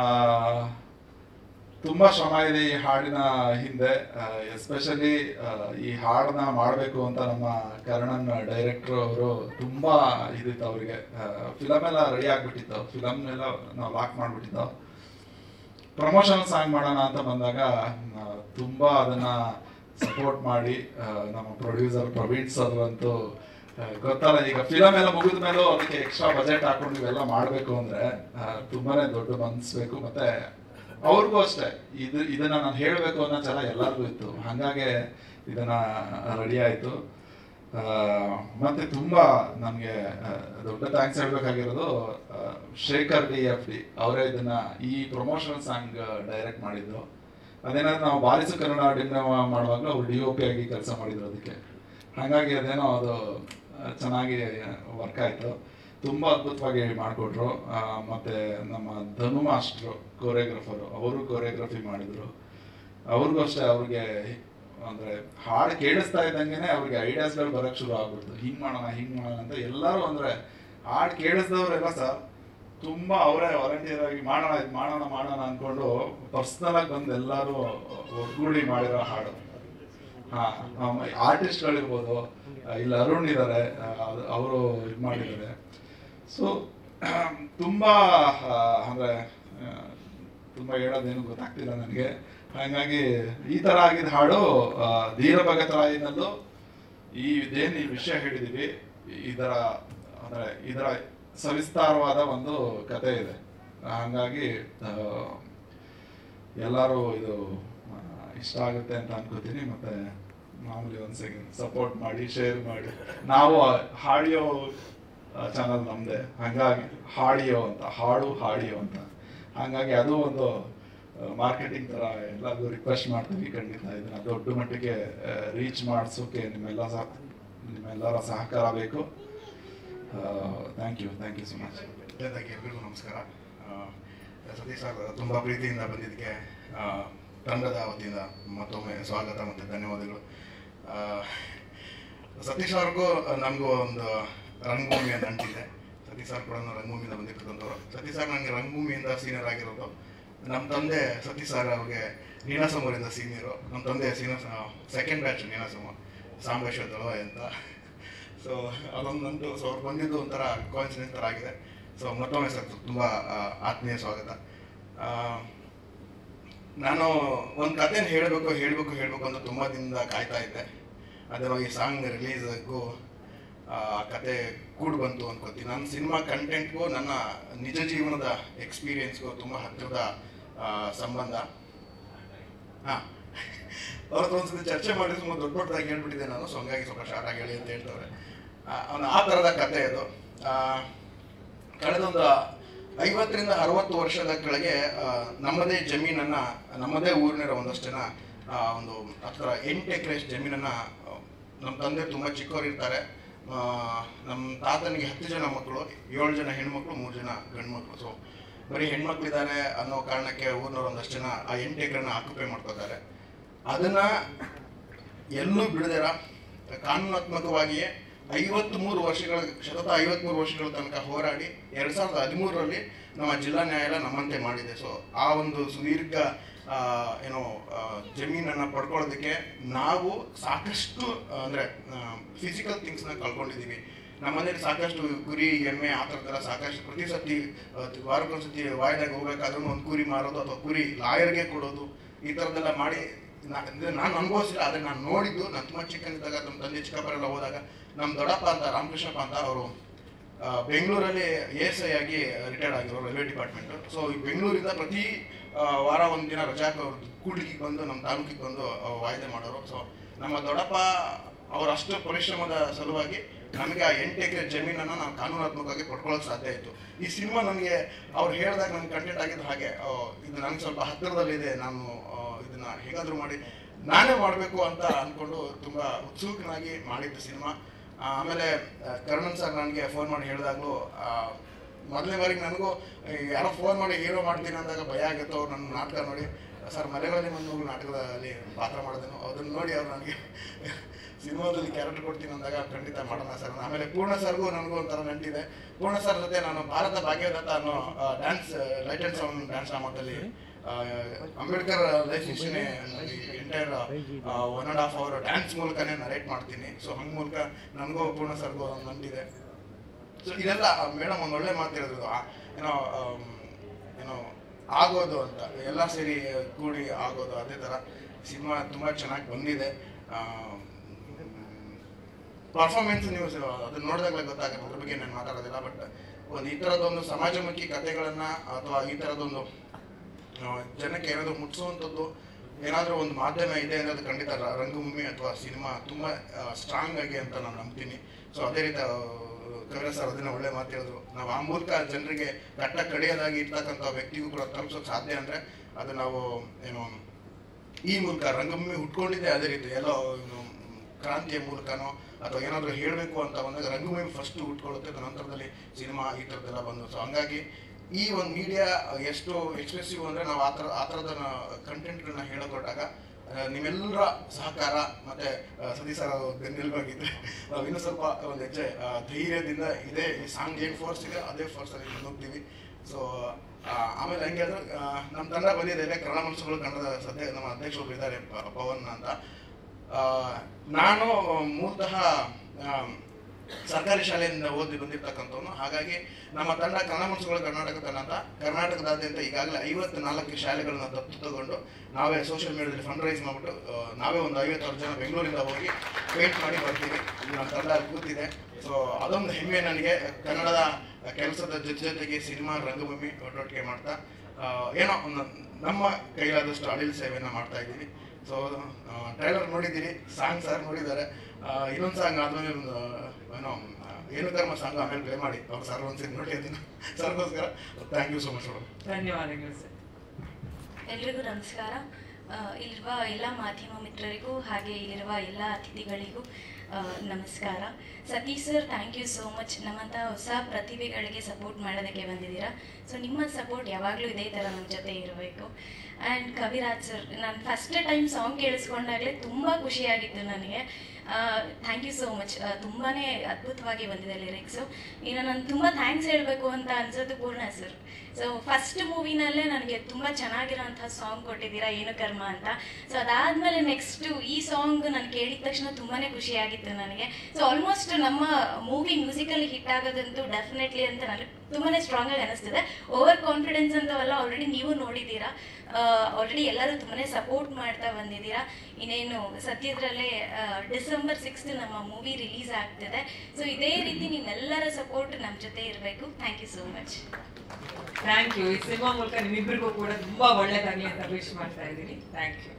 ತುಂಬಾ ಶ್ರಮ ಇದೆ ಈ ಹಾಡಿನ ಹಿಂದೆ ಎಸ್ಪೆಷಲಿ ಈ ಹಾಡನ್ನ ಮಾಡಬೇಕು ಅಂತ ನಮ್ಮ ಕರ್ಣನ್ ಡೈರೆಕ್ಟರ್ ಅವರು ತುಂಬಾ ಇದಿತ್ತು ಅವರಿಗೆ ಫಿಲಮ್ ಎಲ್ಲ ರೆಡಿ ಆಗ್ಬಿಟ್ಟಿತ್ತು ಫಿಲಮ್ ಎಲ್ಲ ನಾವು ಲಾಕ್ ಮಾಡ್ಬಿಟ್ಟಿದ್ದು ಪ್ರಮೋಷನ್ ಸಾಂಗ್ ಮಾಡೋಣ ಅಂತ ಬಂದಾಗ ಆ, ತುಂಬಾ ಅದನ್ನ ಸಪೋರ್ಟ್ ಮಾಡಿ ಆ, ನಮ್ಮ ಪ್ರೊಡ್ಯೂಸರ್ ಪ್ರವೀಣ್ ಸರ್ ಅಂತೂ ಆ, ಗೊತ್ತಲ್ಲ ಈಗ ಫಿಲಮ್ ಎಲ್ಲ ಮುಗಿದ ಮೇಲೂ ಅದಕ್ಕೆ ಎಕ್ಸ್ಟ್ರಾ ಬಜೆಟ್ ಹಾಕೊಂಡು ಇವೆಲ್ಲ ಮಾಡಬೇಕು ಅಂದ್ರೆ ಆ, ತುಂಬಾನೇ ದೊಡ್ಡ ಮನ್ಸ್ಬೇಕು ಮತ್ತೆ ಅವ್ರಿಗೂ ಅಷ್ಟೇ ಇದು ಇದನ್ನ ನಾನು ಹೇಳಬೇಕು ಅನ್ನೋ ಛಲ ಎಲ್ಲರಿಗೂ ಇತ್ತು ಹಂಗಾಗಿ ಇದನ್ನ ರೆಡಿ ಆಯ್ತು ಆ, ಮತ್ತೆ ತುಂಬಾ ನಮ್ಗೆ ಆ, ದೊಡ್ಡ ಥ್ಯಾಂಕ್ಸ್ ಹೇಳ್ಬೇಕಾಗಿರೋದು ಆ, ಶೇಖರ್ ಡಿ ಎಫ್ ಡಿ ಅವರೇ ಇದನ್ನ ಈ ಪ್ರಮೋಷನಲ್ ಸಾಂಗ್ ಡೈರೆಕ್ಟ್ ಮಾಡಿದ್ರು ಅದೇನಾದ್ರೆ ನಾವು ಬಾಲಿಸು ಕನ್ನಡ ಡಿಮ್ನ ಮಾಡುವಾಗಲೂ ಅವ್ರು ಡಿ ಒ ಪಿ ಆಗಿ ಕೆಲಸ ಮಾಡಿದ್ರು ಅದಕ್ಕೆ ಹಾಗಾಗಿ ಅದೇನೋ ಅದು ಆ, ಚೆನ್ನಾಗಿ ವರ್ಕ್ ಆಯ್ತು ತುಂಬಾ ಅದ್ಭುತವಾಗಿ ಮಾಡಿಕೊಟ್ರು ಮತ್ತೆ ನಮ್ಮ ಧನು ಮಾಸ್ಟ್ರು ಕೋರಿಯೋಗ್ರಫರು ಅವರು ಕೋರಿಯೋಗ್ರಫಿ ಮಾಡಿದ್ರು ಅವ್ರಿಗೂ ಅಷ್ಟೇ ಅವ್ರಿಗೆ ಅಂದ್ರೆ ಹಾಡು ಕೇಳಿಸ್ತಾ ಇದ್ದಂಗೆನೆ ಅವ್ರಿಗೆ ಐಡಿಯಾಸ್ಗಳು ಬರಕ್ ಶುರು ಆಗ್ಬಿಡ್ತು ಹಿಂಗ್ ಮಾಡೋಣ ಹಿಂಗ್ ಮಾಡೋಣ ಅಂತ ಎಲ್ಲರೂ ಅಂದ್ರೆ ಹಾಡು ಕೇಳಿಸ್ದವ್ರೆಲ್ಲ ಸರ್ ತುಂಬಾ ಅವರೇ ವಾಲಂಟಿಯರ್ ಆಗಿ ಮಾಡೋಣ ಇದು ಮಾಡೋಣ ಮಾಡೋಣ ಅನ್ಕೊಂಡು ಪರ್ಸನಲ್ ಆಗಿ ಬಂದು ಎಲ್ಲರೂ ಒಗ್ಗೂಡಿ ಮಾಡಿರೋ ಹಾಡು ಹಾ ಆರ್ಟಿಸ್ಟ್ಗಳಿರ್ಬೋದು ಇಲ್ಲಿ ಅರುಣ್ ಇದ್ದಾರೆ ಅವರು ಇದು ಮಾಡಿದ್ದಾರೆ ಸೊ ತುಂಬಾ ಆ, ಅಂದ್ರೆ ಆ, ತುಂಬಾ ಹೇಳೋದೇನು ಗೊತ್ತಾಗ್ತಿಲ್ಲ ನನಗೆ ಹಾಗಾಗಿ ಈ ತರ ಆಗಿದ್ದ ಹಾಡು ಆ, ಧೀರ ಭಗತರಾಯಿನಲ್ಲೂ ಈ ಇದೇನು ಈ ವಿಷಯ ಹೇಳಿದೀವಿ ಇದರ ಅಂದ್ರೆ ಇದರ ಸವಿಸ್ತಾರವಾದ ಒಂದು ಕತೆ ಇದೆ ಹಾಗಾಗಿ ಆ, ಎಲ್ಲರೂ ಇದು ಆ, ಇಷ್ಟ ಆಗುತ್ತೆ ಅಂತ ಅನ್ಕೋತೀನಿ ಮತ್ತೆ ಮಾಮೂಲಿ ಒಂದ್ ಸೆಕೆಂಡ್ ಸಪೋರ್ಟ್ ಮಾಡಿ ಶೇರ್ ಮಾಡಿ ನಾವು ಹಾಡಿಯೋ ಚಾನಲ್ ನಮ್ದೆ ಹಂಗಾಗಿ ಹಾಡಿಯೋ ಅಂತ ಹಾಡು ಹಾಡಿಯೋ ಅಂತ ಹಂಗಾಗಿ ಅದು ಒಂದು ಮಾರ್ಕೆಟಿಂಗ್ ತರ ಎಲ್ಲರಿಗೂ ರಿಕ್ವೆಸ್ಟ್ ಮಾಡ್ತೀವಿ ಖಂಡಿತ ಇದನ್ನ ದೊಡ್ಡ ಮಟ್ಟಿಗೆ ರೀಚ್ ಮಾಡಿಸೋಕೆ ನಿಮ್ಮೆಲ್ಲ ಸಹ ನಿಮ್ಮೆಲ್ಲರ ಸಹಕಾರ ಬೇಕು thank you thank you so much ಮೊದಲನೇದಾಗಿ ಎಲ್ರಿಗೂ ನಮಸ್ಕಾರ ಆ, ಸತೀಶ್ ಸರ್ ತುಂಬ ಪ್ರೀತಿಯಿಂದ ಬಂದಿದ್ದಕ್ಕೆ ಆ, ತಂಡದ ವತಿಯಿಂದ ಮತ್ತೊಮ್ಮೆ ಸ್ವಾಗತ ಮತ್ತು ಧನ್ಯವಾದಗಳು ಆ, ಸತೀಶ್ ಅವ್ರಿಗೂ ನಮಗೂ ಒಂದು ರಂಗಭೂಮಿ ಅಂತ ಅಂಟಿದೆ ಸತೀಶ್ ಸರ್ ಕೂಡ ರಂಗಭೂಮಿಯಿಂದ ಬಂದಿರ್ತಕ್ಕಂಥವ್ರು ಸತೀಶ್ ಸರ್ ನನಗೆ ರಂಗಭೂಮಿಯಿಂದ ಸೀನಿಯರ್ ಆಗಿರೋದು ನಮ್ಮ ತಂದೆ ಸತೀಶ್ ಸರ್ ಅವ್ರಿಗೆ ನೀನಾಸಮೂರಿಂದ ಸೀನಿಯರು ನಮ್ಮ ತಂದೆ senior second batch Ninasam Sambeshwara Dalavayi ಅಂತ ಸೊ ಅದೊಂದಂತೂ ಸೊ ಅವ್ರು ಬಂದಿದ್ದು ಒಂಥರ ಕಾನ್ಸಿಡೆಂಟ್ ಥರ ಆಗಿದೆ ಸೊ ಮತ್ತೊಮ್ಮೆ ಸರ್ ತುಂಬ ಆತ್ಮೀಯ ಸ್ವಾಗತ ಆ, ನಾನು ಒಂದು ಕಥೆನ ಹೇಳಬೇಕು ಹೇಳಬೇಕು ಹೇಳಬೇಕು ಅಂತ ತುಂಬ ದಿನದಿಂದ ಕಾಯ್ತಾ ಇದ್ದೆ ಅದನ್ನು ಈ ಸಾಂಗ್ ರಿಲೀಸ್ಗೂ ಆ ಕತೆ ಕೂಡ್ ಬಂತು ಅನ್ಕೋತೀನಿ ನನ್ನ ಸಿನಿಮಾ ಕಂಟೆಂಟ್ಗೂ ನನ್ನ ನಿಜ ಜೀವನದ ಎಕ್ಸ್ಪೀರಿಯನ್ಸ್ಗೂ ತುಂಬ ಹತ್ತಿರದ ಆ, ಸಂಬಂಧ ಹಾಂ ಅವ್ರ ಹತ್ರ ಒಂದ್ಸತಿ ಚರ್ಚೆ ಮಾಡಿದ್ರೆ ತುಂಬ ದೊಡ್ಡ ದೊಡ್ಡದಾಗಿ ಹೇಳ್ಬಿಟ್ಟಿದ್ದೆ ನಾನು ಸೊ ಹಂಗಾಗಿ ಸ್ವಲ್ಪ ಶಾರ್ಟ್ ಆಗಿ ಹೇಳಿ ಅಂತ ಹೇಳ್ತವ್ರೆ ಅವನ ಆ ಥರದ ಕತೆ ಅದು ಆ, ಕಳೆದೊಂದು ಐವತ್ತರಿಂದ ಅರವತ್ತು ವರ್ಷದ ಕೆಳಗೆ ಆ, ನಮ್ಮದೇ ಜಮೀನನ್ನ ನಮ್ಮದೇ ಊರಿನಿರೋ ಒಂದಷ್ಟು ಜನ ಆ, ಒಂದು ಹತ್ರ ಎಂಟು ಎಕರೆ ಜಮೀನನ್ನ ಆ, ನಮ್ಮ ತಂದೆ ತುಂಬ ಚಿಕ್ಕವರು ಇರ್ತಾರೆ ಆ, ನಮ್ಮ ತಾತನಿಗೆ ಹತ್ತು ಜನ ಮಕ್ಕಳು ಏಳು ಜನ ಹೆಣ್ಮಕ್ಳು ಮೂರು ಜನ ಗಂಡು ಮಕ್ಕಳು ಸೊ ಬರೀ ಹೆಣ್ಮಕ್ಳಿದ್ದಾರೆ ಅನ್ನೋ ಕಾರಣಕ್ಕೆ ಊರಿನವ್ರು ಒಂದಷ್ಟು ಜನ ಆ ಎಂಟು ಎಕರೆನ ಆಕ್ಯುಪೈ ಮಾಡ್ಕೋತಾರೆ ಅದನ್ನ ಎಲ್ಲೂ ಬಿಡದಿರ ಕಾನೂನಾತ್ಮಕವಾಗಿಯೇ ಐವತ್ತ್ ಮೂರು ವರ್ಷಗಳ ಶತತ ಐವತ್ಮೂರು ವರ್ಷಗಳ ತನಕ ಹೋರಾಡಿ ಎರಡ್ ಸಾವಿರದ ಹದಿಮೂರರಲ್ಲಿ ನಮ್ಮ ಜಿಲ್ಲಾ ನ್ಯಾಯಾಲಯ ನಮ್ಮಂತೆ ಮಾಡಿದೆ ಸೊ ಆ ಒಂದು ಸುದೀರ್ಘ ಆ, ಏನೋ ಆ, ಜಮೀನನ್ನ ಪಡ್ಕೊಳ್ಳೋದಕ್ಕೆ ನಾವು ಸಾಕಷ್ಟು ಆ, ಅಂದ್ರೆ ಫಿಸಿಕಲ್ ಥಿಂಗ್ಸ್ನ ಕಳ್ಕೊಂಡಿದ್ದೀವಿ ನಮ್ಮನೇಲಿ ಸಾಕಷ್ಟು ಕುರಿ ಎಮ್ಮೆ ಆ ಥರದ್ದೆಲ್ಲ ಸಾಕಷ್ಟು ಪ್ರತಿ ಸತಿ ಆ, ವಾರಕ್ಕೊಂದ್ಸತಿ ವಾಯ್ದಾಗ ಹೋಗ್ಬೇಕಾದ್ರೂ ಒಂದು ಕುರಿ ಮಾರೋದು ಅಥವಾ ಕುರಿ ಲಾಯರ್ಗೆ ಕೊಡೋದು ಈ ಥರದ್ದೆಲ್ಲ ಮಾಡಿ ನಾ- ಅಂದ್ರೆ ನಾನು ಅನುಭವಿಸಿಲ್ಲ ಆದರೆ ನಾನು ನೋಡಿದ್ದು ನಾನು ತುಂಬ ಚಿಕ್ಕನಿದ್ದಾಗ ನಮ್ಮ ತಂದೆ ಚಿಕ್ಕಪ್ಪರೆಲ್ಲ ಹೋದಾಗ ನಮ್ಮ ದೊಡ್ಡಪ್ಪ ಅಂತ ರಾಮಕೃಷ್ಣಪ್ಪ ಅಂತ ಅವರು ಬೆಂಗಳೂರಲ್ಲಿ ಎ ಎಸ್ ಐ ಆಗಿ ರಿಟೈರ್ಡ್ ಆಗಿರೋ ರೈಲ್ವೆ ಡಿಪಾರ್ಟ್ಮೆಂಟ್ ಸೊ ಈ ಬೆಂಗಳೂರಿಂದ ಪ್ರತಿ ಆ, ವಾರ ಒಂದು ದಿನ ರಜಾಕ್ ಅವ್ರು ಕೂಡ್ಲಿಕ್ಕೆ ಬಂದು ನಮ್ಮ ತಾಲೂಕಿಗೆ ಬಂದು ಆ, ವಾಯ್ದೆ ಮಾಡೋರು ಸೊ ನಮ್ಮ ದೊಡ್ಡಪ್ಪ ಅವರ ಅಷ್ಟು ಪರಿಶ್ರಮದ ಸಲುವಾಗಿ ನಮಗೆ ಆ ಎಂಟು ಎಕರೆ ಜಮೀನನ್ನು ನಾವು ಕಾನೂನಾತ್ಮಕವಾಗಿ ಪಡ್ಕೊಳ್ಳೋಕೆ ಸಾಧ್ಯ ಇತ್ತು ಈ ಸಿನಿಮಾ ನನಗೆ ಅವ್ರು ಹೇಳಿದಾಗ ನನಗೆ ಕಂಟೆಂಟ್ ಆಗಿದ್ದು ಹಾಗೆ ಆ, ಇದು ನನಗೆ ಸ್ವಲ್ಪ ಹತ್ತಿರದಲ್ಲಿದೆ ನಾನು ಆ, ಇದನ್ನ ಹೇಗಾದರೂ ಮಾಡಿ ನಾನೇ ಮಾಡಬೇಕು ಅಂತ ಅಂದ್ಕೊಂಡು ತುಂಬ ಉತ್ಸುಕನಾಗಿ ಮಾಡಿದ್ದು ಸಿನಿಮಾ ಆಮೇಲೆ ಆ, ಕರ್ಣನ್ ಸರ್ ನನಗೆ ಫೋನ್ ಮಾಡಿ ಹೇಳಿದಾಗಲೂ ಮೊದಲನೇ ಬಾರಿಗೆ ನನಗೂ ಈ ಯಾರೋ ಫೋನ್ ಮಾಡಿ ಹೀರೋ ಮಾಡ್ತೀನಿ ಅಂದಾಗ ಭಯ ಆಗಿತ್ತು ಅವ್ರು ನನ್ನ ನಾಟಕ ನೋಡಿ ಸರ್ ಮಲೆಗಳಲ್ಲಿ ಒಂದು ನಾಟಕದಲ್ಲಿ ಪಾತ್ರ ಮಾಡಿದೆನು ಅದನ್ನು ನೋಡಿ ಅವ್ರು ನನಗೆ ಸಿನಿಮಾದಲ್ಲಿ ಕ್ಯಾರೆಕ್ಟರ್ ಕೊಡ್ತೀನಿ ಅಂದಾಗ ಖಂಡಿತ ಮಾಡೋಣ ಸರ್ ಆಮೇಲೆ ಪೂರ್ಣ ಸರ್ಗೂ ನನಗೂ ಒಂಥರ ನಂಟಿದೆ ಪೂರ್ಣ ಸರ್ ಜೊತೆ ನಾನು ಭಾರತ ಭಾಗ್ಯದತ್ತ ಅನ್ನೋ dance light and sound dance ಡ್ರಾಮಾದಲ್ಲಿ ಆ, ಅಂಬೇಡ್ಕರ್ ಲೈಫ್ ಹಿಸ್ಟ್ರಿನೇ entire one and half hour dance ಮೂಲಕನೇ ನರೇಟ್ ಮಾಡ್ತೀನಿ ಸೊ ಹಂಗ ಮೂಲಕ ನನಗೂ ಪೂರ್ಣ ಸರ್ಗೂ ಒಂದು ನಂಟಿದೆ ಸೊ ಇದೆಲ್ಲ ಮೇಡಮ್ ಒಂದು ಒಳ್ಳೆ ಮಾತು ಹೇಳಿದ್ರು ಆ, ಏನೋ ಆಮ್, ಏನೋ ಆಗೋದು ಅಂತ ಎಲ್ಲ ಸೇರಿ ಕೂಡಿ ಆಗೋದು ಅದೇ ಥರ ಸಿನಿಮಾ ತುಂಬ ಚೆನ್ನಾಗಿ ಬಂದಿದೆ ಪರ್ಫಾರ್ಮೆನ್ಸ್ ನೀವು ಸ- ಅದನ್ನ ನೋಡಿದಾಗಲೇ ಗೊತ್ತಾಗುತ್ತೆ ಅದ್ರ ಬಗ್ಗೆ ನಾನು ಮಾತಾಡೋದಿಲ್ಲ ಬಟ್ ಒಂದು ಈ ಥರದೊಂದು ಸಮಾಜಮುಖಿ ಕಥೆಗಳನ್ನು ಅಥವಾ ಈ ಥರದೊಂದು ಆ, ಜನಕ್ಕೆ ಏನಾದರೂ ಮುಟ್ಟಿಸುವಂಥದ್ದು ಏನಾದರೂ ಒಂದು ಮಾಧ್ಯಮ ಇದೆ ಅನ್ನೋದು ಖಂಡಿತ ರ- ರಂಗಭೂಮಿ ಅಥವಾ ಸಿನಿಮಾ ತುಂಬ ಸ್ಟ್ರಾಂಗ್ ಆಗಿ ಅಂತ ನಾನು ನಂಬ್ತೀನಿ ಸೊ ಅದೇ ರೀತಿ ಆ, ಕವಿರಾಜ್ ಸರ್ ಅದನ್ನ ಒಳ್ಳೆ ಮಾತು ಹೇಳಿದ್ರು ನಾವು ಆ ಮೂಲಕ ಜನರಿಗೆ ಕಟ್ಟ ಕಡೆಯದಾಗಿ ಇರ್ತಕ್ಕಂಥ ವ್ಯಕ್ತಿಗೂ ಕೂಡ ತಲುಪಿಸೋಕೆ ಸಾಧ್ಯ ಅಂದರೆ ಅದು ನಾವು ಏನು ಈ ಮೂಲಕ ರಂಗಭೂಮಿ ಹುಟ್ಕೊಂಡಿದ್ದೆ ಅದೇ ರೀತಿ ಎಲ್ಲೋ ಏನು ಕ್ರಾಂತಿಯ ಮೂಲಕನೋ ಅಥವಾ ಏನಾದರೂ ಹೇಳಬೇಕು ಅಂತ ಬಂದಾಗ ರಂಗಭೂಮಿ ಫಸ್ಟ್ ಹುಟ್ಕೊಳ್ಳುತ್ತೆ ಅದ್ರ ನಂತರದಲ್ಲಿ ಸಿನಿಮಾ ಈ ಥರದ್ದೆಲ್ಲ ಬಂದು ಸೊ ಹಂಗಾಗಿ ಈ ಒಂದು ಮೀಡಿಯಾ ಎಷ್ಟು ಎಕ್ಸ್ಪ್ರೆಸಿವ್ ಅಂದರೆ ನಾವು ಆ ಥರ ಆ ಥರದ ಕಂಟೆಂಟ್ಗಳನ್ನ ಹೇಳಕೊಟ್ಟಾಗ ಆ, ನಿಮ್ಮೆಲ್ಲರ ಸಹಕಾರ ಮತ್ತೆ ಆ, ಸತೀಶ್ ಸರ್ ಬೆನ್ನೆಲುಬಾಗಿದ್ರೆ ನಾವು ಇನ್ನೂ ಸ್ವಲ್ಪ ಒಂದು ಹೆಜ್ಜೆ ಆ, ಧೈರ್ಯದಿಂದ ಇದೇ ಈ ಸಾಂಗ್ ಏನು ಫೋರ್ಸ್ ಇದೆ ಅದೇ ಫೋರ್ಸಲ್ಲಿ ಹೋಗ್ತೀವಿ ಸೊ ಆಮೇಲೆ ಹಂಗೆ ಅಂದ್ರೆ ಆ, ನಮ್ಮ ತಂಡ ಬಂದಿದೆ ಇಲ್ಲೇ ಕನ್ನಡ ಮನಸ್ಸುಗಳು ಕನ್ನಡದ ಸದ್ಯ ನಮ್ಮ ಅಧ್ಯಕ್ಷರು ಇದ್ದಾರೆ ಪ- ಪವನ್ ಅಂತ ಆ, ನಾನು ಮೂಲತಃ ಆ, ಸರ್ಕಾರಿ ಶಾಲೆಯಿಂದ ಓದಿ ಬಂದಿರ್ತಕ್ಕಂಥವನು ಹಾಗಾಗಿ ನಮ್ಮ ತಂಡ ಕನ್ನಡ ಮನಸ್ಸುಗಳ ಕರ್ನಾಟಕ ತಂಡ ಅಂತ ಕರ್ನಾಟಕದಾದ್ಯಂತ ಈಗಾಗಲೇ ಐವತ್ತು ನಾಲ್ಕು ಶಾಲೆಗಳನ್ನ ದತ್ತು ತಗೊಂಡು ನಾವೇ ಸೋಷಿಯಲ್ ಮೀಡಿಯಾದಲ್ಲಿ ಫಂಡ್ ರೈಸ್ ಮಾಡಿಬಿಟ್ಟು ನಾವೇ ಒಂದು ಐವತ್ತಾರು ಜನ ಬೆಂಗಳೂರಿಂದ ಹೋಗಿ ಪೇಂಟ್ ಮಾಡಿ ಬರ್ತೀವಿ ನಮ್ಮ ತಂಡ ಅಲ್ಲಿ ಕೂತಿದೆ ಸೊ ಅದೊಂದು ಹೆಮ್ಮೆ ನನಗೆ ಕನ್ನಡದ ಕೆಲಸದ ಜೊತೆ ಜೊತೆಗೆ ಸಿನಿಮಾ ರಂಗಭೂಮಿ ಒಟ್ಟೊಟ್ಟಿಗೆ ಮಾಡ್ತಾ ಆ, ಏನೋ ಒಂದು ನಮ್ಮ ಕೈಲಾದಷ್ಟು ಅಳಿಲ್ ಸೇವೆಯನ್ನು ಮಾಡ್ತಾ ಇದ್ದೀವಿ ಸೊ ಟ್ರೈಲರ್ ನೋಡಿದ್ದೀರಿ ಸಾಂಗ್ ಸರ್ ನೋಡಿದ್ದಾರೆ ಇನ್ನೊಂದು ಸಾಂಗ್ ಆದ್ಮೇಲೆ ಒಂದು ಏನೋ ಆ, ಏನು ಕರ್ಮ ಸಾಂಗ್ ಆಮೇಲೆ ಪ್ಲೇ ಮಾಡಿ ಅವ್ರು ಸರ್ ಒಂದ್ಸರಿ ನೋಡಿ ಅದನ್ನು ಸರ್ಗೋಸ್ಕರ thank you so much madam ಧನ್ಯವಾದಗಳು ಸರ್ ಎಲ್ರಿಗೂ ನಮಸ್ಕಾರ ಆ, ಇಲ್ಲಿರುವ ಎಲ್ಲ ಮಾಧ್ಯಮ ಮಿತ್ರರಿಗೂ ಹಾಗೆ ಇಲ್ಲಿರುವ ಎಲ್ಲ ಅತಿಥಿಗಳಿಗೂ ಆ, ನಮಸ್ಕಾರ Satish sir thank you so much ನಮ್ಮಂಥ ಹೊಸ ಪ್ರತಿಭೆಗಳಿಗೆ ಸಪೋರ್ಟ್ ಮಾಡೋದಕ್ಕೆ ಬಂದಿದ್ದೀರಾ ಸೊ ನಿಮ್ಮ ಸಪೋರ್ಟ್ ಯಾವಾಗಲೂ ಇದೇ ಥರ ನಮ್ಮ ಜೊತೆ ಇರಬೇಕು ಆ್ಯಂಡ್ ಕವಿರಾಜ್ ಸರ್ ನಾನು ಫಸ್ಟ್ ಟೈಮ್ ಸಾಂಗ್ ಕೇಳಿಸ್ಕೊಂಡಾಗಲೇ ತುಂಬ ಖುಷಿಯಾಗಿತ್ತು ನನಗೆ ಥ್ಯಾಂಕ್ ಯು ಸೋ ಮಚ್ ತುಂಬಾ ಅದ್ಭುತವಾಗಿ ಬಂದಿದೆ ಲಿರಿಕ್ಸು ಇನ್ನು ನಾನು ತುಂಬ ಥ್ಯಾಂಕ್ಸ್ ಹೇಳಬೇಕು ಅಂತ ಅನ್ಸೋದು ಪೂರ್ಣ ಸರ್ ಸೊ ಫಸ್ಟ್ ಮೂವಿನಲ್ಲೇ ನನಗೆ ತುಂಬ ಚೆನ್ನಾಗಿರೋಂಥ ಸಾಂಗ್ ಕೊಟ್ಟಿದ್ದೀರಾ ಏನು ಕರ್ಮ ಅಂತ ಸೊ ಅದಾದಮೇಲೆ ನೆಕ್ಸ್ಟು ಈ ಸಾಂಗ್ ನಾನು ಕೇಳಿದ ತಕ್ಷಣ ತುಂಬಾ ಖುಷಿಯಾಗಿತ್ತು ನನಗೆ ಸೊ ಆಲ್ಮೋಸ್ಟ್ ನಮ್ಮ ಮೂವಿ ಮ್ಯೂಸಿಕಲ್ಲಿ ಹಿಟ್ ಆಗೋದಂತೂ ಡೆಫಿನೆಟ್ಲಿ ಅಂತ ನನಗೆ ತುಂಬಾ ಸ್ಟ್ರಾಂಗ್ ಆಗಿ ಅನಿಸ್ತಿದೆ ಓವರ್ ಕಾನ್ಫಿಡೆನ್ಸ್ ಅಂತವಲ್ಲ ಆಲ್ರೆಡಿ ನೀವು ನೋಡಿದ್ದೀರಾ ಆ, ಆಲ್ರೆಡಿ ಎಲ್ಲರೂ ತುಂಬಾನೇ ಸಪೋರ್ಟ್ ಮಾಡ್ತಾ ಬಂದಿದ್ದೀರಾ ಇನ್ನೇನು ಸದ್ಯದಲ್ಲೇ ಡಿಸೆಂಬರ್ ಸಿಕ್ಸ್ತ್ ನಮ್ಮ ಮೂವಿ ರಿಲೀಸ್ ಆಗ್ತಿದೆ ಸೊ ಇದೇ ರೀತಿ ನಿಮ್ಮೆಲ್ಲರ ಸಪೋರ್ಟ್ ನಮ್ಮ ಜೊತೆ ಇರಬೇಕು thank you so much thank you ಈ ಸಿನಿಮಾ ಮೂಲಕ ನಿಮ್ಮಿಬ್ಬರಿಗೂ ಕೂಡ ತುಂಬಾ ಒಳ್ಳೇದಾಗ್ಲಿ ಅಂತ ವಿಶ್ ಮಾಡ್ತಾ ಇದ್ದೀನಿ ಥ್ಯಾಂಕ್ ಯು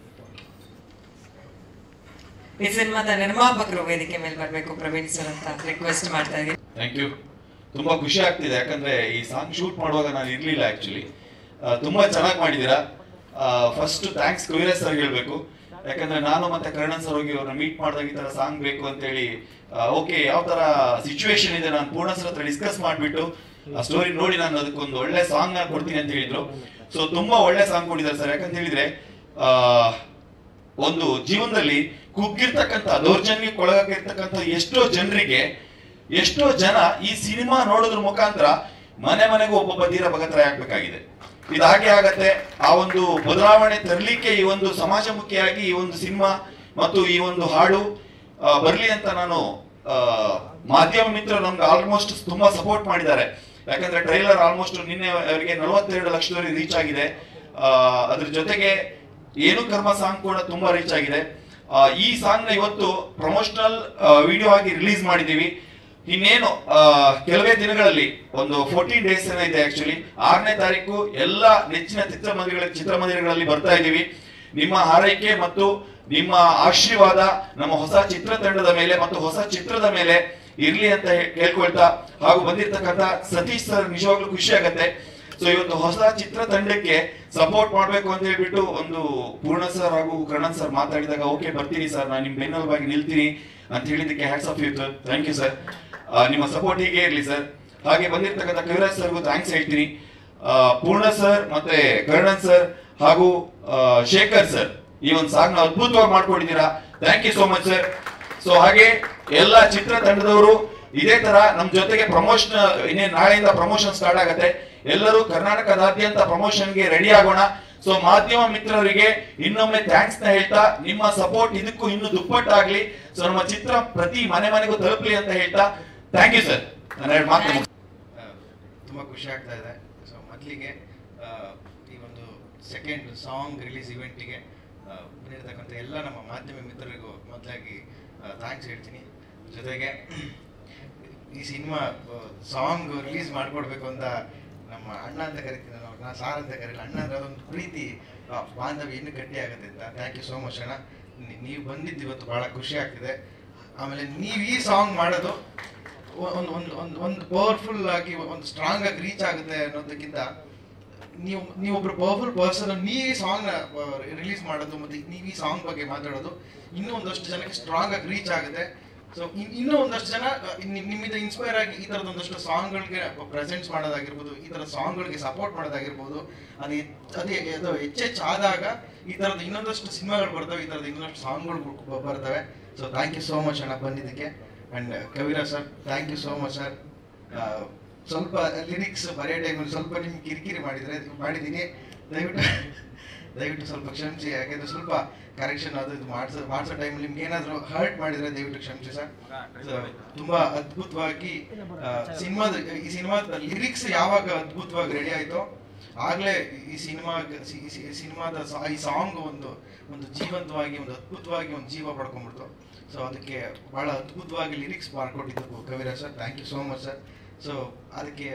ಈ ಸಿನಿಮಾದ ನಿರ್ಮಾಪಕರು ವೇದಿಕೆ ಮೇಲೆ ಬರಬೇಕು ಪ್ರವೀಣ್ ಸರ್ ಅಂತ ರಿಕ್ವೆಸ್ಟ್ ಮಾಡ್ತಾ ಇದ್ದೀನಿ ಥ್ಯಾಂಕ್ ಯು ತುಂಬಾ ಖುಷಿ ಆಗ್ತಿದೆ ಯಾಕಂದ್ರೆ ಈ ಸಾಂಗ್ ಶೂಟ್ ಮಾಡುವಾಗ ನಾನು ಇರ್ಲಿಲ್ಲ ಆಕ್ಚುಲಿ ತುಂಬಾ ಚೆನ್ನಾಗಿ ಮಾಡಿದೀರಾ ಫಸ್ಟ್ ಥ್ಯಾಂಕ್ಸ್ ಕವಿರಾಜ್ ಸರ್ ಹೇಳ್ಬೇಕು ಯಾಕಂದ್ರೆ ನಾನು ಮತ್ತೆ ಕರ್ಣನ್ ಸರ್ ಹೋಗಿ ಅವ್ರನ್ನ ಮೀಟ್ ಮಾಡಿದಾಗ ಈ ತರ ಸಾಂಗ್ ಬೇಕು ಅಂತ ಹೇಳಿ ಓಕೆ ಯಾವ ತರ ಸಿಚುವೇಶನ್ ಇದೆ ನಾನು ಪೂರ್ಣ ಸರ್ ಹತ್ರ ಡಿಸ್ಕಸ್ ಮಾಡ್ಬಿಟ್ಟು ಆ ಸ್ಟೋರಿ ನೋಡಿ ನಾನು ಅದಕ್ಕೊಂದು ಒಳ್ಳೆ ಸಾಂಗ್ ನಾನು ಕೊಡ್ತೀನಿ ಅಂತ ಹೇಳಿದ್ರು ಸೊ ತುಂಬಾ ಒಳ್ಳೆ ಸಾಂಗ್ ಕೊಟ್ಟಿದ್ದಾರೆ ಸರ್ ಯಾಕಂತ ಹೇಳಿದ್ರೆ ಆ, ಒಂದು ಜೀವನದಲ್ಲಿ ಕುಗ್ಗಿರ್ತಕ್ಕಂಥ ದೌರ್ಜನ್ಯಕ್ಕೊಳಗಾಗಿರ್ತಕ್ಕಂಥ ಎಷ್ಟೋ ಜನರಿಗೆ ಎಷ್ಟೋ ಜನ ಈ ಸಿನಿಮಾ ನೋಡೋದ್ರ ಮುಖಾಂತರ ಮನೆ ಮನೆಗೂ ಒಬ್ಬೊಬ್ಬ ತೀರ ಭಗತರ ಆಗ್ಬೇಕಾಗಿದೆ ಇದು ಹಾಗೆ ಆಗತ್ತೆ ಆ ಒಂದು ಬದಲಾವಣೆ ತರಲಿಕ್ಕೆ ಈ ಒಂದು ಸಮಾಜಮುಖಿಯಾಗಿ ಈ ಒಂದು ಸಿನಿಮಾ ಮತ್ತು ಈ ಒಂದು ಹಾಡು ಆ, ಬರ್ಲಿ ಅಂತ ನಾನು ಆ, ಮಾಧ್ಯಮ ಮಿತ್ರರು ನಮ್ಗೆ ಆಲ್ಮೋಸ್ಟ್ ತುಂಬಾ ಸಪೋರ್ಟ್ ಮಾಡಿದ್ದಾರೆ ಯಾಕಂದ್ರೆ ಟ್ರೈಲರ್ ಆಲ್ಮೋಸ್ಟ್ ನಿನ್ನೆ ಅವರಿಗೆ ನಲವತ್ತೆರಡು ಲಕ್ಷದವರೆಗೆ ರೀಚ್ ಆಗಿದೆ ಆ, ಅದ್ರ ಜೊತೆಗೆ ಏನು ಕರ್ಮ ಸಾಂಗ್ ಕೂಡ ತುಂಬಾ ರೀಚ್ ಆಗಿದೆ ಆ, ಈ ಸಾಂಗ್ ನ ಇವತ್ತು ಪ್ರಮೋಷನಲ್ ವಿಡಿಯೋ ಆಗಿ ರಿಲೀಸ್ ಮಾಡಿದೀವಿ ಇನ್ನೇನು ಆ, ಕೆಲವೇ ದಿನಗಳಲ್ಲಿ ಒಂದು ಫೋರ್ಟೀನ್ ಡೇಸ್ ಇದೆ ಆಕ್ಚುಲಿ ಆರನೇ ತಾರೀಕು ಎಲ್ಲ ನೆಚ್ಚಿನ ಚಿತ್ರಮಂದಿರಗಳ ಚಿತ್ರಮಂದಿರಗಳಲ್ಲಿ ಬರ್ತಾ ಇದ್ದೀವಿ ನಿಮ್ಮ ಹಾರೈಕೆ ಮತ್ತು ನಿಮ್ಮ ಆಶೀರ್ವಾದ ನಮ್ಮ ಹೊಸ ಚಿತ್ರತಂಡದ ಮೇಲೆ ಮತ್ತು ಹೊಸ ಚಿತ್ರದ ಮೇಲೆ ಇರ್ಲಿ ಅಂತ ಹೇ- ಕೇಳ್ಕೊಳ್ತಾ ಹಾಗೂ ಬಂದಿರ್ತಕ್ಕಂಥ ಸತೀಶ್ ಸರ್ ನಿಜವಾಗ್ಲೂ ಖುಷಿ ಆಗತ್ತೆ ಸೊ ಇವತ್ತು ಹೊಸ ಚಿತ್ರತಂಡಕ್ಕೆ ಸಪೋರ್ಟ್ ಮಾಡ್ಬೇಕು ಅಂತ ಹೇಳ್ಬಿಟ್ಟು ಒಂದು ಪೂರ್ಣ ಸರ್ ಹಾಗೂ ಕರ್ಣನ್ ಸರ್ ಮಾತಾಡಿದಾಗ ಓಕೆ ಬರ್ತೀನಿ ಸರ್ ನಾನು ನಿಮ್ ಬೆನ್ನೆಲುಬಾಗಿ ನಿಲ್ತೀನಿ ಅಂತ ಹೇಳಿದ್ದಕ್ಕೆ hats off you sir thank you sir ನಿಮ್ಮ ಸಪೋರ್ಟ್ ಹೀಗೆ ಇರಲಿ ಸರ್ ಹಾಗೆ ಬಂದಿರ್ತಕ್ಕಂಥ ಕವಿರಾಜ್ ಸರ್ಗೂ ಥ್ಯಾಂಕ್ಸ್ ಹೇಳ್ತೀನಿ ಆ, ಪೂರ್ಣ ಸರ್ ಮತ್ತೆ ಕರ್ಣನ್ ಸರ್ ಹಾಗೂ ಆ, ಶೇಖರ್ ಸರ್ ಈ ಒಂದು ಸಾಂಗ್ ನ ಅದ್ಭುತವಾಗಿ ಮಾಡ್ಕೊಂಡಿದ್ದೀರಾ thank you so much sir so ಹಾಗೆ ಎಲ್ಲ ಚಿತ್ರತಂಡದವರು ಇದೇ ತರ ನಮ್ ಜೊತೆಗೆ ಪ್ರಮೋಷನ್ ಇನ್ನೇನ್ ನಾಳೆಯಿಂದ ಪ್ರಮೋಷನ್ ಸ್ಟಾರ್ಟ್ ಆಗತ್ತೆ ಎಲ್ಲರೂ ಕರ್ನಾಟಕದಾದ್ಯಂತ ಪ್ರಮೋಷನ್ ಗೆ ರೆಡಿ ಆಗೋಣ ಸೊ ಮಾಧ್ಯಮ ಮಿತ್ರರಿಗೆ ಇನ್ನೊಮ್ಮೆ ಥ್ಯಾಂಕ್ಸ್ ನ ಹೇಳ್ತಾ ನಿಮ್ಮ ಸಪೋರ್ಟ್ ಇದಕ್ಕೂ ಇನ್ನು ದುಪ್ಪಟ್ಟಾಗ್ಲಿ ಸೊ ನಮ್ಮ ಚಿತ್ರ ಪ್ರತಿ ಮನೆ ಮನೆಗೂ ತಲುಪಲಿ ಅಂತ ಹೇಳ್ತಾ ಥ್ಯಾಂಕ್ ಯು ಸರ್ ನಾನು ಎರಡು ಮಾತು ಮುಗಿಸ್ತೀನಿ. ತುಂಬ ಖುಷಿ ಆಗ್ತಾ ಇದೆ ಸೊ ಮೊದಲಿಗೆ ಈ ಒಂದು ಸೆಕೆಂಡ್ ಸಾಂಗ್ ರಿಲೀಸ್ ಇವೆಂಟಿಗೆ ಬಂದಿರತಕ್ಕಂಥ ಎಲ್ಲ ನಮ್ಮ ಮಾಧ್ಯಮ ಮಿತ್ರರಿಗೂ ಮೊದಲಾಗಿ ಥ್ಯಾಂಕ್ಸ್ ಹೇಳ್ತೀನಿ ಜೊತೆಗೆ ಈ ಸಿನಿಮಾ ಸಾಂಗ್ ರಿಲೀಸ್ ಮಾಡಿಕೊಡ್ಬೇಕು ಅಂತ ನಮ್ಮ ಅಣ್ಣ ಅಂತ ಕರಿತೀನಿ ನಾನು ನಾ ಸಾರ್ ಅಂತ ಕರೀಲ್ಲ ಅಣ್ಣ ಅಂದ್ರೆ ಅದೊಂದು ಪ್ರೀತಿ ಆ, ಬಾಂಧವ್ಯ ಇನ್ನೂ ಗಟ್ಟಿ ಆಗುತ್ತೆ ಅಂತ ಥ್ಯಾಂಕ್ ಯು ಸೋ ಮಚ್ ಅಣ್ಣ ನೀ- ನೀವು ಬಂದಿದ್ದು ಇವತ್ತು ಬಹಳ ಖುಷಿ ಆಗ್ತಿದೆ ಆಮೇಲೆ ನೀವು ಈ ಸಾಂಗ್ ಮಾಡೋದು ಒಂದು ಒಂದು ಒಂದು ಒಂದು ಪವರ್ಫುಲ್ ಆಗಿ ಒಂದು ಸ್ಟ್ರಾಂಗ್ ಆಗಿ ರೀಚ್ ಆಗುತ್ತೆ ಅನ್ನೋದಕ್ಕಿಂತ ನೀವು ನೀವೊಬ್ರು ಪವರ್ಫುಲ್ ಪರ್ಸನ್ ನೀವು ಈ ಸಾಂಗ್ ರಿಲೀಸ್ ಮಾಡೋದು ಮತ್ತೆ ನೀವು ಈ ಸಾಂಗ್ ಬಗ್ಗೆ ಮಾತಾಡೋದು ಇನ್ನೂ ಒಂದಷ್ಟು ಜನಕ್ಕೆ ಸ್ಟ್ರಾಂಗ್ ಆಗಿ ರೀಚ್ ಆಗುತ್ತೆ ಸೊ ಇನ್ನೂ ಒಂದಷ್ಟು ಜನ ಆ, ನಿಮ್- ನಿಮ್ಮಿಂದ ಇನ್ಸ್ಪೈರ್ ಆಗಿ ಈ ತರದ ಒಂದಷ್ಟು ಸಾಂಗ್ಗಳಿಗೆ ಪ್ರೆಸೆಂಟ್ಸ್ ಮಾಡೋದಾಗಿರ್ಬೋದು ಈ ತರದ ಸಾಂಗ್ಗಳಿಗೆ ಸಪೋರ್ಟ್ ಮಾಡೋದಾಗಿರ್ಬೋದು ಅದು ಹೆಚ್- ಅದೇ ಅದು ಹೆಚ್ಚೆಚ್ಚು ಆದಾಗ ಈ ತರದ ಇನ್ನೊಂದಷ್ಟು ಸಿನಿಮಾಗಳು ಬರ್ತವೆ ಈ ತರದ ಇನ್ನೊಂದಷ್ಟು ಸಾಂಗ್ಗಳು ಬರ್ತವೆ so thank you so much ಅಣ್ಣ ಬಂದಿದ್ದಕ್ಕೆ and Kavira sir thank you so much sir ಸ್ವಲ್ಪ ಲಿರಿಕ್ಸ್ ಬರೆಯೋ ಟೈಮಲ್ಲಿ ಸ್ವಲ್ಪ ನಿಮ್ಗೆ ಕಿರಿಕಿರಿ ಮಾಡಿದ್ರೆ ಮಾಡಿದ್ದೀನಿ ದಯವಿಟ್ಟು ದಯವಿಟ್ಟು ಸ್ವಲ್ಪ ಕ್ಷಮಿಸಿ ಯಾಕೆಂದ್ರೆ ಸ್ವಲ್ಪ ಕರೆಕ್ಷನ್ ಅದು ಇದು ಮಾಡಿಸೋ ಮಾಡಿಸೋ ಟೈಮಲ್ಲಿ ನಿಮ್ಗೆ ಏನಾದರೂ ಹರ್ಟ್ ಮಾಡಿದ್ರೆ ದಯವಿಟ್ಟು ಕ್ಷಮಿಸಿ ಸರ್ So, ತುಂಬಾ ಅದ್ಭುತವಾಗಿ ಸಿನಿಮಾದ ಈ ಸಿನಿಮಾದ ಲಿರಿಕ್ಸ್ ಯಾವಾಗ ಅದ್ಭುತವಾಗಿ ರೆಡಿ ಆಯ್ತೋ ಆಗ್ಲೇ ಈ ಸಿನಿಮಾ ಸಿನಿಮಾದ ಈ ಸಾಂಗ್ ಒಂದು ಒಂದು ಜೀವಂತವಾಗಿ ಒಂದು ಅದ್ಭುತವಾಗಿ ಒಂದು ಜೀವ ಪಡ್ಕೊಂಡ್ಬಿಡ್ತು ಸೊ ಅದಕ್ಕೆ ಬಹಳ ಅದ್ಭುತವಾಗಿ ಲಿರಿಕ್ಸ್ ಮಾಡ್ಕೊಟ್ಟಿದ್ದು Kaviraj sir thank you so much sir so ಅದಕ್ಕೆ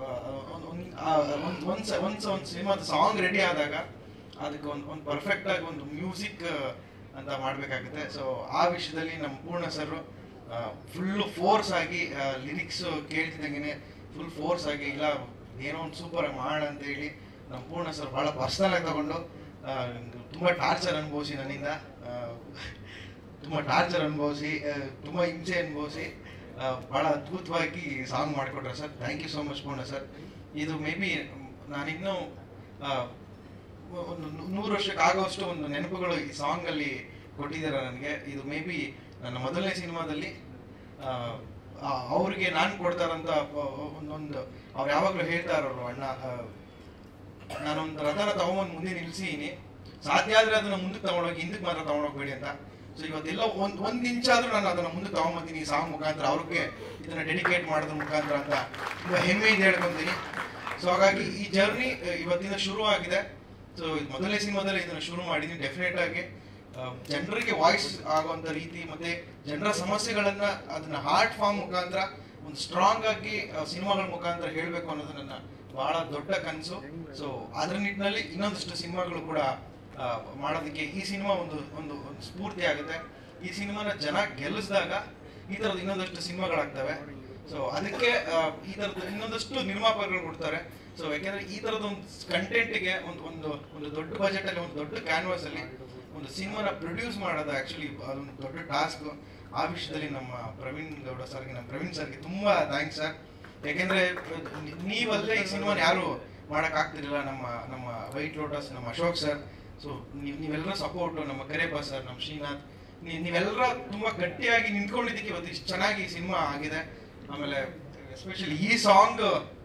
ಒಂದು ಒಂದು ಒಂದು ಸಿನಿಮಾದ ಸಾಂಗ್ ರೆಡಿ ಆದಾಗ ಅದಕ್ಕೆ ಒಂದು ಒಂದು ಪರ್ಫೆಕ್ಟ್ ಆಗಿ ಒಂದು ಮ್ಯೂಸಿಕ್ ಅಂತ ಮಾಡಬೇಕಾಗುತ್ತೆ ಸೊ ಆ ವಿಷಯದಲ್ಲಿ ನಮ್ಮ ಪೂರ್ಣ ಸರ್ ಫುಲ್ ಫೋರ್ಸ್ ಆಗಿ ಲಿರಿಕ್ಸ್ ಕೇಳ್ತಿದ್ದಂಗೆ ಫುಲ್ ಫೋರ್ಸ್ ಆಗಿ ಇಲ್ಲ ಏನೋ ಒಂದು ಸೂಪರ್ ಆಗಿ ಮಾಡೋಣ ಅಂತ ಹೇಳಿ ನಮ್ಮ ಪೂರ್ಣ ಸರ್ ಭಾಳ ಪರ್ಸನಲ್ ಆಗಿ ತಗೊಂಡು ಆ, ತುಂಬಾ ಟಾರ್ಚರ್ ಅನುಭವಿಸಿ ನನ್ನಿಂದ ಆ, ತುಂಬಾ ಟಾರ್ಚರ್ ಅನುಭವಿಸಿ ತುಂಬಾ ಹಿಂಸೆ ಅನುಭವಿಸಿ ಬಹಳ ಅದ್ಭುತವಾಗಿ ಸಾಂಗ್ ಮಾಡಿಕೊಟ್ರೆ sir thank you so much Poorna sir ಇದು ಮೇ ಬಿ ನಾನಿನ್ನೂ ಆ, ಒಂದು ನೂ- ನೂರು ವರ್ಷಕ್ಕೆ ಆಗೋಷ್ಟು ಒಂದು ನೆನಪುಗಳು ಈ ಸಾಂಗ್ ಅಲ್ಲಿ ಕೊಟ್ಟಿದ್ದಾರೆ ನನಗೆ ಇದು ಮೇ ಬಿ ನನ್ನ ಮೊದಲನೇ ಸಿನಿಮಾದಲ್ಲಿ ಆ, ಆ, ಅವ್ರಿಗೆ ನಾನು ಕೊಡ್ತಾರಂತ ಪ- ಒಂದೊಂದು ಅವ್ರು ಯಾವಾಗಲೂ ಹೇಳ್ತಾ ಇರೋರು ಅಣ್ಣ ಆ, ನಾನೊಂದು ರಥನ ತಗೊಂಬಂದು ಮುಂದೆ ನಿಲ್ಸಿನಿ ಸಾಧ್ಯ ಆದ್ರೆ ಅದನ್ನ ಮುಂದಕ್ಕೆ ತಗೊಂಡೋಗಿ ಹಿಂದಕ್ಕೆ ಮಾತ್ರ ತಗೊಂಡೋಗ್ಬೇಡಿ ಅಂತ ಸೊ ಇವತ್ತೆಲ್ಲ ಒಂದ್ ಒಂದ್ ಇಂಚ್ ಆದ್ರೂ ನಾನು ಅದನ್ನ ಮುಂದಕ್ಕೆ ತಗೊಂಬಂತೀನಿ ಈ ಸಾಂಗ್ ಮುಖಾಂತರ ಅವ್ರಿಗೆ ಇದನ್ನ ಡೆಡಿಕೇಟ್ ಮಾಡೋದ್ರ ಮುಖಾಂತರ ಅಂತ ತುಂಬಾ ಹೆಮ್ಮೆಯಿಂದ ಹೇಳ್ಕೊಂತೀನಿ ಸೊ ಹಾಗಾಗಿ ಈ ಜರ್ನಿ ಇವತ್ತಿಂದ ಶುರು ಆಗಿದೆ ಸೊ ಮೊದಲನೇ ಸಿನಿಮಾದಲ್ಲಿ ಇದನ್ನು ಶುರು ಮಾಡಿದ್ದೀನಿ ಡೆಫಿನೆಟ್ ಆಗಿ ಜನರಿಗೆ ವಾಯ್ಸ್ ಆಗುವಂತ ರೀತಿ ಮತ್ತೆ ಜನರ ಸಮಸ್ಯೆಗಳನ್ನ ಅದನ್ನ ಹಾರ್ಟ್ ಫಾರ್ಮ್ ಮುಖಾಂತರ ಒಂದು ಸ್ಟ್ರಾಂಗ್ ಆಗಿ ಸಿನಿಮಾಗಳ ಮುಖಾಂತರ ಹೇಳಬೇಕು ಅನ್ನೋದು ನನ್ನ ಬಹಳ ದೊಡ್ಡ ಕನಸು ಸೊ ಅದ್ರ ನಿಟ್ಟಿನಲ್ಲಿ ಇನ್ನೊಂದಷ್ಟು ಸಿನಿಮಾಗಳು ಕೂಡ ಆ, ಮಾಡೋದಕ್ಕೆ ಈ ಸಿನಿಮಾ ಒಂದು ಒಂದು ಒಂದು ಸ್ಫೂರ್ತಿ ಆಗುತ್ತೆ ಈ ಸಿನಿಮಾನ ಜನ ಗೆಲ್ಲಿಸಿದಾಗ ಈ ತರದ ಇನ್ನೊಂದಷ್ಟು ಸಿನಿಮಾಗಳಾಗ್ತವೆ ಸೊ ಅದಕ್ಕೆ ಆ, ಈ ತರದ ಇನ್ನೊಂದಷ್ಟು ನಿರ್ಮಾಪಕರು ಕೊಡ್ತಾರೆ ಸೊ ಯಾಕೆಂದ್ರೆ ಈ ತರದ ಒಂದು ಕಂಟೆಂಟ್ಗೆ ಒಂದು ಒಂದು ಒಂದು ದೊಡ್ಡ ಬಜೆಟ್ ಅಲ್ಲಿ ಒಂದು ದೊಡ್ಡ ಕ್ಯಾನ್ವಾಸ್ ಅಲ್ಲಿ ಒಂದು ಸಿನಿಮಾನ ಪ್ರೊಡ್ಯೂಸ್ ಮಾಡೋದು ಆಕ್ಚುಲಿ ಅದೊಂದು ದೊಡ್ಡ ಟಾಸ್ಕ್ ಆ ವಿಷಯದಲ್ಲಿ ನಮ್ಮ ಪ್ರವೀಣ್ ಗೌಡ ಸರ್ಗೆ ನಮ್ಮ ಪ್ರವೀಣ್ ಸರ್ಗೆ ತುಂಬಾ ಥ್ಯಾಂಕ್ಸ್ ಸರ್ ಯಾಕೆಂದ್ರೆ ನಿ- ನೀವಲ್ಲೇ ಈ ಸಿನಿಮಾನ ಯಾರು ಮಾಡಕ್ ಆಗ್ತಿರ್ಲಿಲ್ಲ ನಮ್ಮ ನಮ್ಮ ವೈಟ್ ಲೋಟಸ್ ನಮ್ಮ ಅಶೋಕ್ ಸರ್ ಸೊ ನೀವೆಲ್ಲರ ಸಪೋರ್ಟ್ ನಮ್ಮ ಕರೇಪ ಸರ್ ನಮ್ಮ ಶ್ರೀನಾಥ್ ನೀ- ನೀವೆಲ್ಲರ ತುಂಬಾ ಗಟ್ಟಿಯಾಗಿ ನಿಂತ್ಕೊಂಡಿದ್ದಕ್ಕೆ ಇವತ್ತು ಇಷ್ಟು ಚೆನ್ನಾಗಿ ಈ ಸಿನಿಮಾ ಆಗಿದೆ ಆಮೇಲೆ ಎಸ್ಪೆಷಲಿ ಈ ಸಾಂಗ್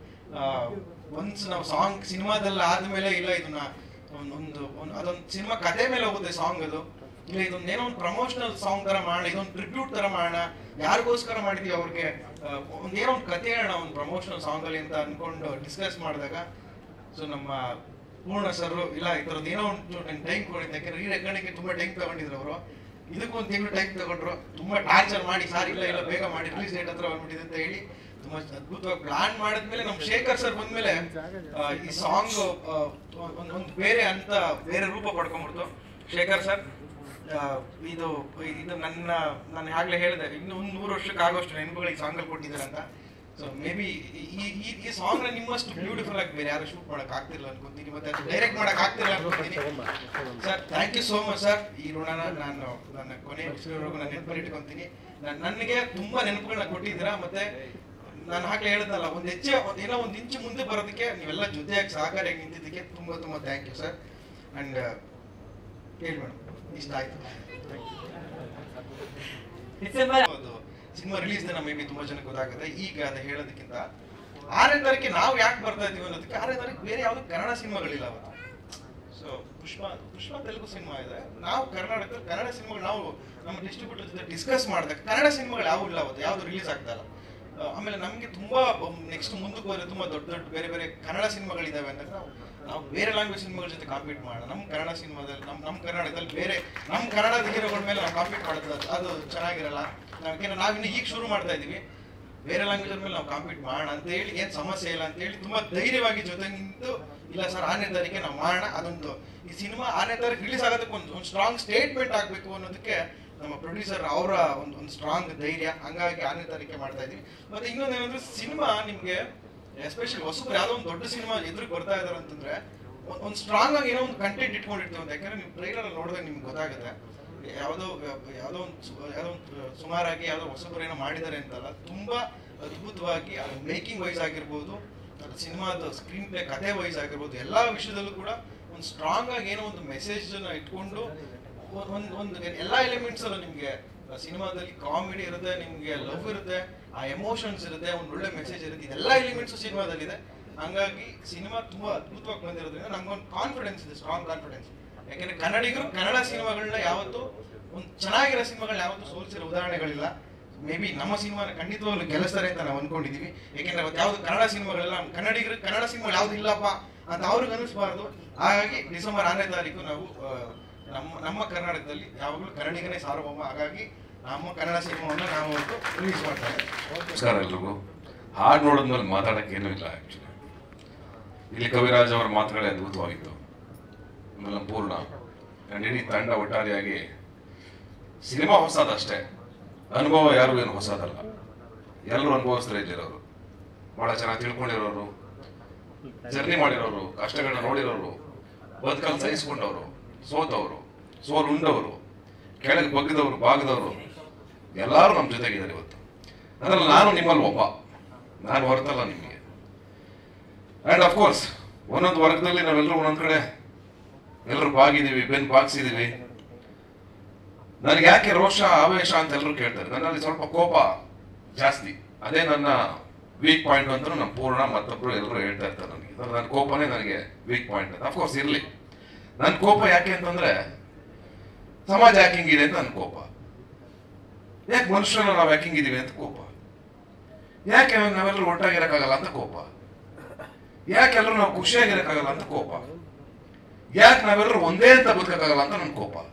ಒನ್ಸ್ ನಾವು ಸಾಂಗ್ ಸಿನಿಮಾದಲ್ಲಿ ಆದ್ಮೇಲೆ ಇಲ್ಲ ಇದನ್ನ ಒಂದ್- ಒಂದು ಒಂದು ಅದೊಂದು ಸಿನಿಮಾ ಕತೆ ಮೇಲೆ ಹೋಗುತ್ತೆ ಸಾಂಗ್ ಅದು ಇಲ್ಲ ಇದೊಂದು ಏನೋ ಒಂದು ಪ್ರಮೋಷನಲ್ ಸಾಂಗ್ ತರ ಮಾಡೋಣ ಇದೊಂದು ಟ್ರಿಬ್ಯೂಟ್ ತರ ಮಾಡೋಣ ಯಾರಿಗೋಸ್ಕರ ಮಾಡಿದೀವಿ ಅವ್ರಿಗೆ ಆ, ಒಂದ್ ಏನೋ ಒಂದು ಕತೆ ಹೇಳೋಣ ಒಂದು ಪ್ರಮೋಷನಲ್ ಸಾಂಗ್ ಅಲ್ಲಿ ಅಂತ ಅನ್ಕೊಂಡು ಡಿಸ್ಕಸ್ ಮಾಡಿದಾಗ ಸೊ ನಮ್ಮ ಪೂರ್ಣ ಸರ್ ಇಲ್ಲ ಈ ಥರದ್ದು ಏನೋ ಒಂದು ಟೈಮ್ ಕೊಡಿದ್ದೆ ಯಾಕಂದ್ರೆ ಈ ರೆಕಾರ್ಡಿಂಗ್ಗೆ ತುಂಬಾ ಟೈಮ್ ತಗೊಂಡಿದ್ರು ಅವರು ಇದಕ್ಕೂ ಒಂದು ತಿಂಗಳು ಟೈಮ್ ತಗೊಂಡ್ರು ತುಂಬಾ ಟಾರ್ಚರ್ ಮಾಡಿ ಸಾರ್ ಇಲ್ಲ ಇಲ್ಲ ಬೇಗ ಮಾಡಿ ರಿಲೀಸ್ ಡೇಟ್ ಹತ್ರ ಬಂದ್ಬಿಟ್ಟಿದೆ ಅಂತ ಹೇಳಿ ತುಂಬಾ ಅದ್ಭುತವಾಗಿ ಪ್ಲಾನ್ ಮಾಡಿದ್ಮೇಲೆ ನಮ್ ಶೇಖರ್ ಸರ್ ಬಂದ್ಮೇಲೆ ಆ, ಈ ಸಾಂಗ್ ಒಂದು ಒಂದು ಬೇರೆ ಅಂತ ಬೇರೆ ರೂಪ ಪಡ್ಕೊಂಡ್ಬಿಡ್ತು ಶೇಖರ್ ಸರ್ ಆ, ಇದು ಇದು ನನ್ನ ನಾನು ಆಗ್ಲೇ ಹೇಳಿದೆ ಇನ್ನು ಒಂದು ನೂರು ವರ್ಷಕ್ಕೆ ಆಗೋಷ್ಟು ನೆನಪುಗಳು ಈ ಸಾಂಗ್ ಅಲ್ಲಿ ಕೊಟ್ಟಿದ್ದಾರೆ ಅಂತ ಸೊ ಮೇ ಬಿ ಈ ಈ ಈ ಸಾಂಗ್ ನ ನಿಮ್ಮಷ್ಟು ಬ್ಯೂಟಿಫುಲ್ ಆಗಿ ಬೇರೆ ಯಾರು ಶೂಟ್ ಮಾಡಕ್ ಆಗ್ತಿಲ್ಲ ಅನ್ಕೊಂತೀನಿ ಮತ್ತೆ ಅದು ಡೈರೆಕ್ಟ್ ಮಾಡಕ್ ಆಗ್ತಿಲ್ಲ ಅನ್ಕೊಂತೀನಿ sir thank you so much sir ಈ ಋಣನ ನಾನು ನನ್ನ ಕೊನೆ ಉಸಿರುವರೆಗೂ ನಾನು ನೆನಪಲ್ಲಿ ಇಟ್ಕೊಂತೀನಿ ನನ್- ನನಗೆ ತುಂಬಾ ನೆನಪುಗಳನ್ನ ಕೊಟ್ಟಿದ್ದೀರಾ ಮತ್ತೆ ನಾನು ಆಗ್ಲೇ ಹೇಳಿದ್ನಲ್ಲ ಒಂದ್ ಹೆಜ್ಜೆ ಒಂದ್ ಏನೋ ಒಂದ್ ಇಂಚು ಮುಂದೆ ಬರೋದಕ್ಕೆ ನೀವೆಲ್ಲ ಜೊತೆಯಾಗಿ ಸಹಕಾರಿಯಾಗಿ ನಿಂತಿದ್ದಕ್ಕೆ ತುಂಬಾ ತುಂಬಾ ಥ್ಯಾಂಕ್ ಯು ಸರ್ ಅಂಡ್ ಹೇಳಿ ಮೇಡಮ್ ಇಷ್ಟ ಆಯ್ತು ಡಿಸೆಂಬರ್ ಅದು ಸಿನಿಮಾ ರಿಲೀಸ್ ದಿನ ಮೇ ಬಿ ತುಂಬಾ ಜನಕ್ಕೆ ಗೊತ್ತಾಗುತ್ತೆ ಈಗ ಅದ ಹೇಳೋದಕ್ಕಿಂತ ಆರನೇ ತಾರೀಕಿಗೆ ನಾವು ಯಾಕೆ ಬರ್ತಾ ಇದೀವಿ ಅನ್ನೋದಕ್ಕೆ ಆರನೇ ತಾರೀಕು ಬೇರೆ ಯಾವ್ದು ಕನ್ನಡ ಸಿನಿಮಾಗಳಿಲ್ಲ ಅವತ್ತು ಸೊ ಪುಷ್ಪ ಪುಷ್ಪ ತೆಲುಗು ಸಿನಿಮಾ ಇದೆ ನಾವು ಕರ್ನಾಟಕದಲ್ಲಿ ಕನ್ನಡ ಸಿನಿಮಾಗಳು ನಾವು ನಮ್ಮ ಡಿಸ್ಟ್ರಿಬ್ಯೂಟರ್ ಜೊತೆ ಡಿಸ್ಕಸ್ ಮಾಡಿದಾಗ ಕನ್ನಡ ಸಿನಿಮಾಗಳು ಯಾವ ಇಲ್ಲ ಅವತ್ತು ಯಾವ್ದು ರಿಲೀಸ್ ಆಗ್ತಾ ಇಲ್ಲ ಆ, ಆಮೇಲೆ ನಮಗೆ ತುಂಬಾ ನೆಕ್ಸ್ಟ್ ಮುಂದಕ್ಕೆ ಹೋದ್ರೆ ತುಂಬಾ ದೊಡ್ಡ ದೊಡ್ಡ ಬೇರೆ ಬೇರೆ ಕನ್ನಡ ಸಿನಿಮಾಗಳಿದಾವೆ ಅಂದಾಗ ನಾವು ನಾವು ಬೇರೆ ಲ್ಯಾಂಗ್ವೇಜ್ ಸಿನಿಮಾಗಳ ಜೊತೆ ಕಾಂಪೀಟ್ ಮಾಡೋಣ ನಮ್ಮ ಕನ್ನಡ ಸಿನಿಮಾದಲ್ಲಿ ನಮ್ಮ ನಮ್ಮ ಕರ್ನಾಟಕದಲ್ಲಿ ಬೇರೆ ನಮ್ಮ ಕನ್ನಡದ ಹೀರೋಗಳ ಮೇಲೆ ನಾವು ಕಾಂಪೀಟ್ ಮಾಡೋದು ಅದು- ಅದು ಚೆನ್ನಾಗಿರಲ್ಲ ನಾವು ಯಾಕೆಂದ್ರೆ ನಾವಿನ್ನು ಈಗ ಶುರು ಮಾಡ್ತಾ ಇದೀವಿ ಬೇರೆ ಲ್ಯಾಂಗ್ವೇಜ್ ಮೇಲೆ ನಾವು ಕಾಂಪೀಟ್ ಮಾಡೋಣ ಅಂತ ಹೇಳಿ ಏನ್ ಸಮಸ್ಯೆ ಇಲ್ಲ ಅಂತ ಹೇಳಿ ತುಂಬಾ ಧೈರ್ಯವಾಗಿ ಜೊತೆ ನಿಂತು ಇಲ್ಲ ಸರ್ ಆರನೇ ತಾರೀಕಿಗೆ ನಾವು ಮಾಡೋಣ ಅದೊಂದು ಈ ಸಿನಿಮಾ ಆರನೇ ತಾರೀಕು ರಿಲೀಸ್ ಆಗೋದಕ್ಕೆ ಒಂದು ಒಂದು ಸ್ಟ್ರಾಂಗ್ ಸ್ಟೇಟ್ಮೆಂಟ್ ಆಗ್ಬೇಕು ಅನ್ನೋದಕ್ಕೆ ನಮ್ಮ ಪ್ರೊಡ್ಯೂಸರ್ ಅವರ ಒಂದು ಒಂದು ಸ್ಟ್ರಾಂಗ್ ಧೈರ್ಯ ಹಂಗಾಗಿ ಆರನೇ ತಾರೀಕೆ ಮಾಡ್ತಾ ಇದೀವಿ ಮತ್ತೆ ಇನ್ನೊಂದು ಏನಂದ್ರೆ ಸಿನಿಮಾ ನಿಮ್ಗೆ ಎಸ್ಪೆಷಲಿ ಹೊಸಬ್ರು ಯಾವ್ದೋ ಒಂದು ದೊಡ್ಡ ಸಿನಿಮಾ ಎದುರಿಗೆ ಬರ್ತಾ ಇದಾರೆ ಅಂತಂದ್ರೆ ಒಂದ್- ಒಂದು ಸ್ಟ್ರಾಂಗ್ ಆಗಿ ಏನೋ ಒಂದು ಕಂಟೆಂಟ್ ಇಟ್ಕೊಂಡಿರ್ತೀವಿ ಅಂತ ಯಾಕಂದ್ರೆ ನೀವು ಟ್ರೈಲರ್ ಅಲ್ಲಿ ನೋಡಿದಾಗ ನಿಮ್ಗೆ ಗೊತ್ತಾಗುತ್ತೆ ಯಾವುದೋ ಯಾವುದೋ ಒಂದು ಸು- ಯಾವುದೋ ಒಂದು ಸುಮಾರಾಗಿ ಯಾವುದೋ ಹೊಸಬ್ರು ಏನೋ ಮಾಡಿದ್ದಾರೆ ಅಂತಲ್ಲ ತುಂಬಾ ಅದ್ಭುತವಾಗಿ ಅದು ಮೇಕಿಂಗ್ ವೈಸ್ ಆಗಿರ್ಬೋದು ಅದು ಸಿನಿಮಾದ ಸ್ಕ್ರೀನ್ ಪ್ಲೇ ಕಥೆ ವೈಸ್ ಆಗಿರ್ಬೋದು ಎಲ್ಲಾ ವಿಷಯದಲ್ಲೂ ಕೂಡ ಒಂದು ಸ್ಟ್ರಾಂಗ್ ಆಗಿ ಏನೋ ಒಂದು ಮೆಸೇಜ್ ಇಟ್ಕೊಂಡು ಒಂದು ಒಂದು ಎಲ್ಲಾ ಎಲಿಮೆಂಟ್ಸ್ ಅಲ್ಲೂ ನಿಮ್ಗೆ ಸಿನಿಮಾದಲ್ಲಿ ಕಾಮಿಡಿ ಇರುತ್ತೆ ನಿಮ್ಗೆ ಲವ್ ಇರುತ್ತೆ ಆ ಎಮೋಷನ್ಸ್ ಇರುತ್ತೆ ಒಂದು ಒಳ್ಳೆ ಮೆಸೇಜ್ ಇರುತ್ತೆ ಇದೆಲ್ಲ ಎಲಿಮೆಂಟ್ಸ್ ಸಿನಿಮಾದಲ್ಲಿದೆ ಹಂಗಾಗಿ ಸಿನಿಮಾ ತುಂಬಾ ಅದ್ಭುತವಾಗಿ ಬಂದಿರೋದ್ರಿಂದ ನಮ್ಗೊಂದು ಕಾನ್ಫಿಡೆನ್ಸ್ ಇದೆ ಸ್ಟ್ರಾಂಗ್ ಕಾನ್ಫಿಡೆನ್ಸ್ ಯಾಕಂದ್ರೆ ಕನ್ನಡಿಗರು ಕನ್ನಡ ಸಿನಿಮಾಗಳನ್ನ ಯಾವತ್ತು ಒಂದು ಚೆನ್ನಾಗಿರೋ ಸಿನಿಮಾಗಳನ್ನ ಯಾವತ್ತು ಸೋಲಿಸಿರೋ ಉದಾಹರಣೆಗಳಿಲ್ಲ ಮೇ ಬಿ ನಮ್ಮ ಸಿನಿಮಾನ ಖಂಡಿತವಾಗ್ಲೂ ಗೆಲ್ಲಿಸ್ತಾರೆ ಅಂತ ನಾವು ಅನ್ಕೊಂಡಿದೀವಿ ಯಾಕೆಂದ್ರೆ ಅವತ್ತು ಯಾವ್ದು ಕನ್ನಡ ಸಿನಿಮಾಗಳೆಲ್ಲ ಕನ್ನಡಿಗರು ಕನ್ನಡ ಸಿನಿಮಾ ಯಾವ್ದು ಇಲ್ಲಪ್ಪ ಅಂತ ಅವ್ರಿಗೆ ಅನಿಸ್ಬಾರ್ದು ಹಾಗಾಗಿ ಡಿಸೆಂಬರ್ ಆರನೇ ತಾರೀಕು ನಾವು ಆ, ನಮ್ಮ ನಮ್ಮ ಕರ್ನಾಟಕದಲ್ಲಿ ಯಾವಾಗಲೂ ಕನ್ನಡಿಗನೇ ಸಾರ್ವಭೌಮ ಹಾಗಾಗಿ ನಮ್ಮ ಕನ್ನಡ ಸಿನಿಮಾವನ್ನ ನಾವು ಇವತ್ತು ರಿಲೀಸ್ ಮಾಡ್ತಾ ಇದ್ದೀವಿ ನಮಸ್ಕಾರ ಎಲ್ರಿಗೂ ಹಾಡು ನೋಡಿದ್ಮೇಲೆ ಮಾತಾಡಕ್ಕೆ ಏನೂ ಇಲ್ಲ ಆಕ್ಚುಲಿ ಇಲ್ಲಿ ಕವಿರಾಜ್ ಅವರ ಮಾತುಗಳೇ ಅದ್ಭುತವಾಗಿತ್ತು ಆಮೇಲೆ ನಮ್ಮ ಪೂರ್ಣ and ಇಡೀ ತಂಡ ಒಟ್ಟಾರೆಯಾಗಿ ಸಿನಿಮಾ ಹೊಸದಷ್ಟೇ ಅನುಭವ ಯಾರು ಏನು ಹೊಸದಲ್ಲ ಎಲ್ಲರೂ ಅನುಭವಿಸ್ತಾರೆ ಇಲ್ಲಿರೋರು ಬಹಳ ಚೆನ್ನಾಗಿ ತಿಳ್ಕೊಂಡಿರೋರು ಜರ್ನಿ ಮಾಡಿರೋರು ಕಷ್ಟಗಳನ್ನ ನೋಡಿರೋರು ಬದುಕಲ್ಲಿ ಸಹಿಸ್ಕೊಂಡವರು ಸೋತವರು ಸೋಲು ಉಂಡವರು ಕೆಳಗೆ ಬಗ್ಗದವರು ಬಾಗದವರು ಎಲ್ಲರೂ ನಮ್ಮ ಜೊತೆಗಿದ್ದಾರೆ ಇವತ್ತು ಅದ್ರಲ್ಲಿ ನಾನು ನಿಮ್ಮಲ್ಲಿ ಒಬ್ಬ ನಾನು ಹೊರತಲ್ಲ ನಿಮಗೆ ಅಂಡ್ ಅಫ್ಕೋರ್ಸ್ ಒಂದೊಂದು ವರ್ಗದಲ್ಲಿ ನಾವೆಲ್ಲರೂ ಒಂದೊಂದ್ ಕಡೆ ಎಲ್ಲರೂ ಬಾಗಿದೀವಿ ಬೆನ್ ಬಾಗಿಸಿದೀವಿ ನನಗೆ ಯಾಕೆ ರೋಷ ಆವೇಶ ಅಂತ ಎಲ್ಲರೂ ಕೇಳ್ತಾರೆ ನನ್ನಲ್ಲಿ ಸ್ವಲ್ಪ ಕೋಪ ಜಾಸ್ತಿ ಅದೇ ನನ್ನ ವೀಕ್ ಪಾಯಿಂಟ್ ಅಂತ ನಮ್ಮ ಪೂರ್ಣ ಮತ್ತೊಬ್ರು ಎಲ್ಲರೂ ಹೇಳ್ತಾ ಇರ್ತಾರೆ ನನಗೆ ನನ್ನ ಕೋಪನೇ ನನಗೆ ವೀಕ್ ಪಾಯಿಂಟ್ ಅಂತ ಅಫ್ಕೋರ್ಸ್ ಇರ್ಲಿ ನನ್ನ ಕೋಪ ಯಾಕೆ ಅಂತಂದ್ರೆ ಸಮಾಜ ಯಾಕೆ ಹಿಂಗಿದೆ ಅಂತ ನನ್ನ ಕೋಪ ಯಾಕೆ ಮನುಷ್ಯರನ್ನ ನಾವು ಯಾಕೆ ಹಿಂಗಿದೀವಿ ಅಂತ ಕೋಪ ಯಾಕೆ ನಾವೆಲ್ಲರೂ ಒಟ್ಟಾಗಿರಕ್ಕಾಗಲ್ಲ ಅಂತ ಕೋಪ ಯಾಕೆ ಎಲ್ಲರೂ ನಾವು ಖುಷಿಯಾಗಿರಕ್ಕಾಗಲ್ಲ ಅಂತ ಕೋಪ ಯಾಕೆ ನಾವೆಲ್ಲರೂ ಒಂದೇ ಅಂತ ಬದುಕಕ್ಕಾಗಲ್ಲ ಅಂತ ನನ್ ಕೋಪ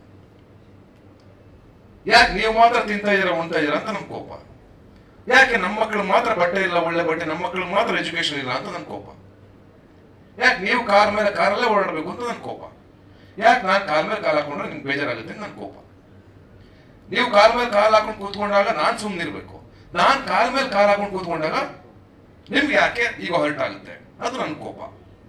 ಯಾಕೆ ನೀವು ಮಾತ್ರ ತಿಂತಾ ಇದೀರ ಉಣ್ತಾ ಇದೀರ ಅಂತ ನನ್ ಕೋಪ ಯಾಕೆ ನಮ್ಮ ಮಕ್ಕಳು ಮಾತ್ರ ಬಟ್ಟೆ ಇಲ್ಲ ಒಳ್ಳೆ ಬಟ್ಟೆ ನಮ್ಮ ಮಕ್ಕಳು ಮಾತ್ರ ಎಜುಕೇಶನ್ ಇಲ್ಲ ಅಂತ ನನ್ ಕೋಪ ಯಾಕೆ ನೀವು ಕಾರ್ ಮೇಲೆ ಕಾರಲ್ಲೇ ಓಡಾಡಬೇಕು ಅಂತ ನನ್ ಕೋಪ ಯಾಕೆ ನಾನು ಕಾಲ್ ಮೇಲೆ ಕಾಲ್ ಹಾಕೊಂಡ್ರೆ ನಿಮ್ಗೆ ಬೇಜಾರಾಗುತ್ತೆ ಅಂತ ನನ್ ಕೋಪ ನೀವು ಕಾಲ್ ಮೇಲೆ ಕಾಲ್ ಹಾಕೊಂಡು ಕೂತ್ಕೊಂಡಾಗ ನಾನ್ ಸುಮ್ಮನಿರ್ಬೇಕು ನಾನ್ ಕಾಲ್ ಮೇಲೆ ಕಾಲ್ ಹಾಕೊಂಡು ಕೂತ್ಕೊಂಡಾಗ ನಿಮ್ಗೆ ಯಾಕೆ ಈಗ ಹರ್ಟ್ ಆಗುತ್ತೆ ಅದು ನನ್ನ ಕೋಪ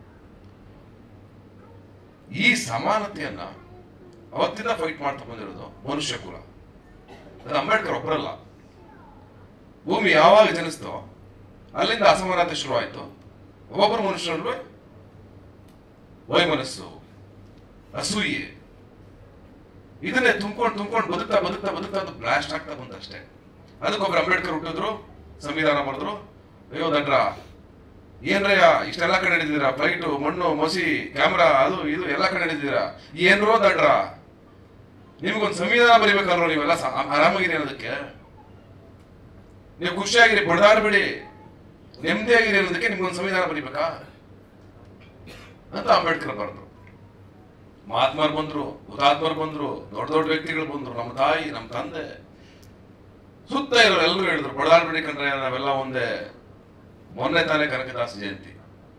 ಈ ಸಮಾನತೆಯನ್ನ ಅವತ್ತಿಂದ ಫೈಟ್ ಮಾಡ್ತಾ ಬಂದಿರೋದು ಮನುಷ್ಯ ಕುಲ ಅದು ಅಂಬೇಡ್ಕರ್ ಒಬ್ಬರಲ್ಲ ಭೂಮಿ ಯಾವಾಗ ಜನಿಸ್ತೋ ಅಲ್ಲಿಂದ ಅಸಮಾನತೆ ಶುರುವಾಯಿತು ಒಬ್ಬೊಬ್ಬರು ಮನುಷ್ಯರಲ್ಲೂ ವೈಮನಸ್ಸು ಅಸೂಯೆ ಇದನ್ನೇ ತುಂಬ್ಕೊಂಡು ತುಂಬ್ಕೊಂಡು ಬದುಕ್ತಾ ಬದುಕ್ತಾ ಬದುಕ್ತಾ ಅದು ಬ್ಲಾಸ್ಟ್ ಆಗ್ತಾ ಬಂತಷ್ಟೇ ಅದಕ್ಕೊಬ್ರು ಅಂಬೇಡ್ಕರ್ ಹುಟ್ಟಿದ್ರು ಸಂವಿಧಾನ ಬರೆದ್ರು ಅಯ್ಯೋ ದಡ್ರ ಏನ್ರಯ್ಯ ಇಷ್ಟೆಲ್ಲ ಕಡೆ ಹಿಡಿದಿದ್ದೀರಾ ಫ್ಲೈಟು ಮಣ್ಣು ಮಸಿ ಕ್ಯಾಮ್ರಾ ಅದು ಇದು ಎಲ್ಲ ಕಡೆ ಹಿಡಿದಿದ್ದೀರಾ ಏನ್ರೋ ದಡ್ರ ನಿಮ್ಗೊಂದು ಸಂವಿಧಾನ ಬರಿಬೇಕಲ್ರೋ ನೀವೆಲ್ಲ ಸ- ಆರಾಮಾಗಿರಿ ಅನ್ನೋದಕ್ಕೆ ನೀವು ಖುಷಿಯಾಗಿರಿ ಬಡದಾಡ್ಬೇಡಿ ನೆಮ್ಮದಿಯಾಗಿರಿ ಅನ್ನೋದಕ್ಕೆ ನಿಮ್ಗೊಂದು ಸಂವಿಧಾನ ಬರಿಬೇಕಾ ಅಂತ ಅಂಬೇಡ್ಕರ್ ಬರೆದ್ರು ಮಹಾತ್ಮರು ಬಂದ್ರು ಹುತಾತ್ಮರು ಬಂದ್ರು ದೊಡ್ಡ ದೊಡ್ಡ ವ್ಯಕ್ತಿಗಳು ಬಂದ್ರು ನಮ್ಮ ತಾಯಿ ನಮ್ಮ ತಂದೆ ಸುತ್ತ ಇರೋರು ಎಲ್ಲರೂ ಹೇಳಿದ್ರು ಬಡದಾಡ್ಬೇಡಿ ಕಂಡ್ರೆ ನಾವೆಲ್ಲ ಒಂದೇ ಮೊನ್ನೆ ತಾನೇ ಕನಕದಾಸ ಜಯಂತಿ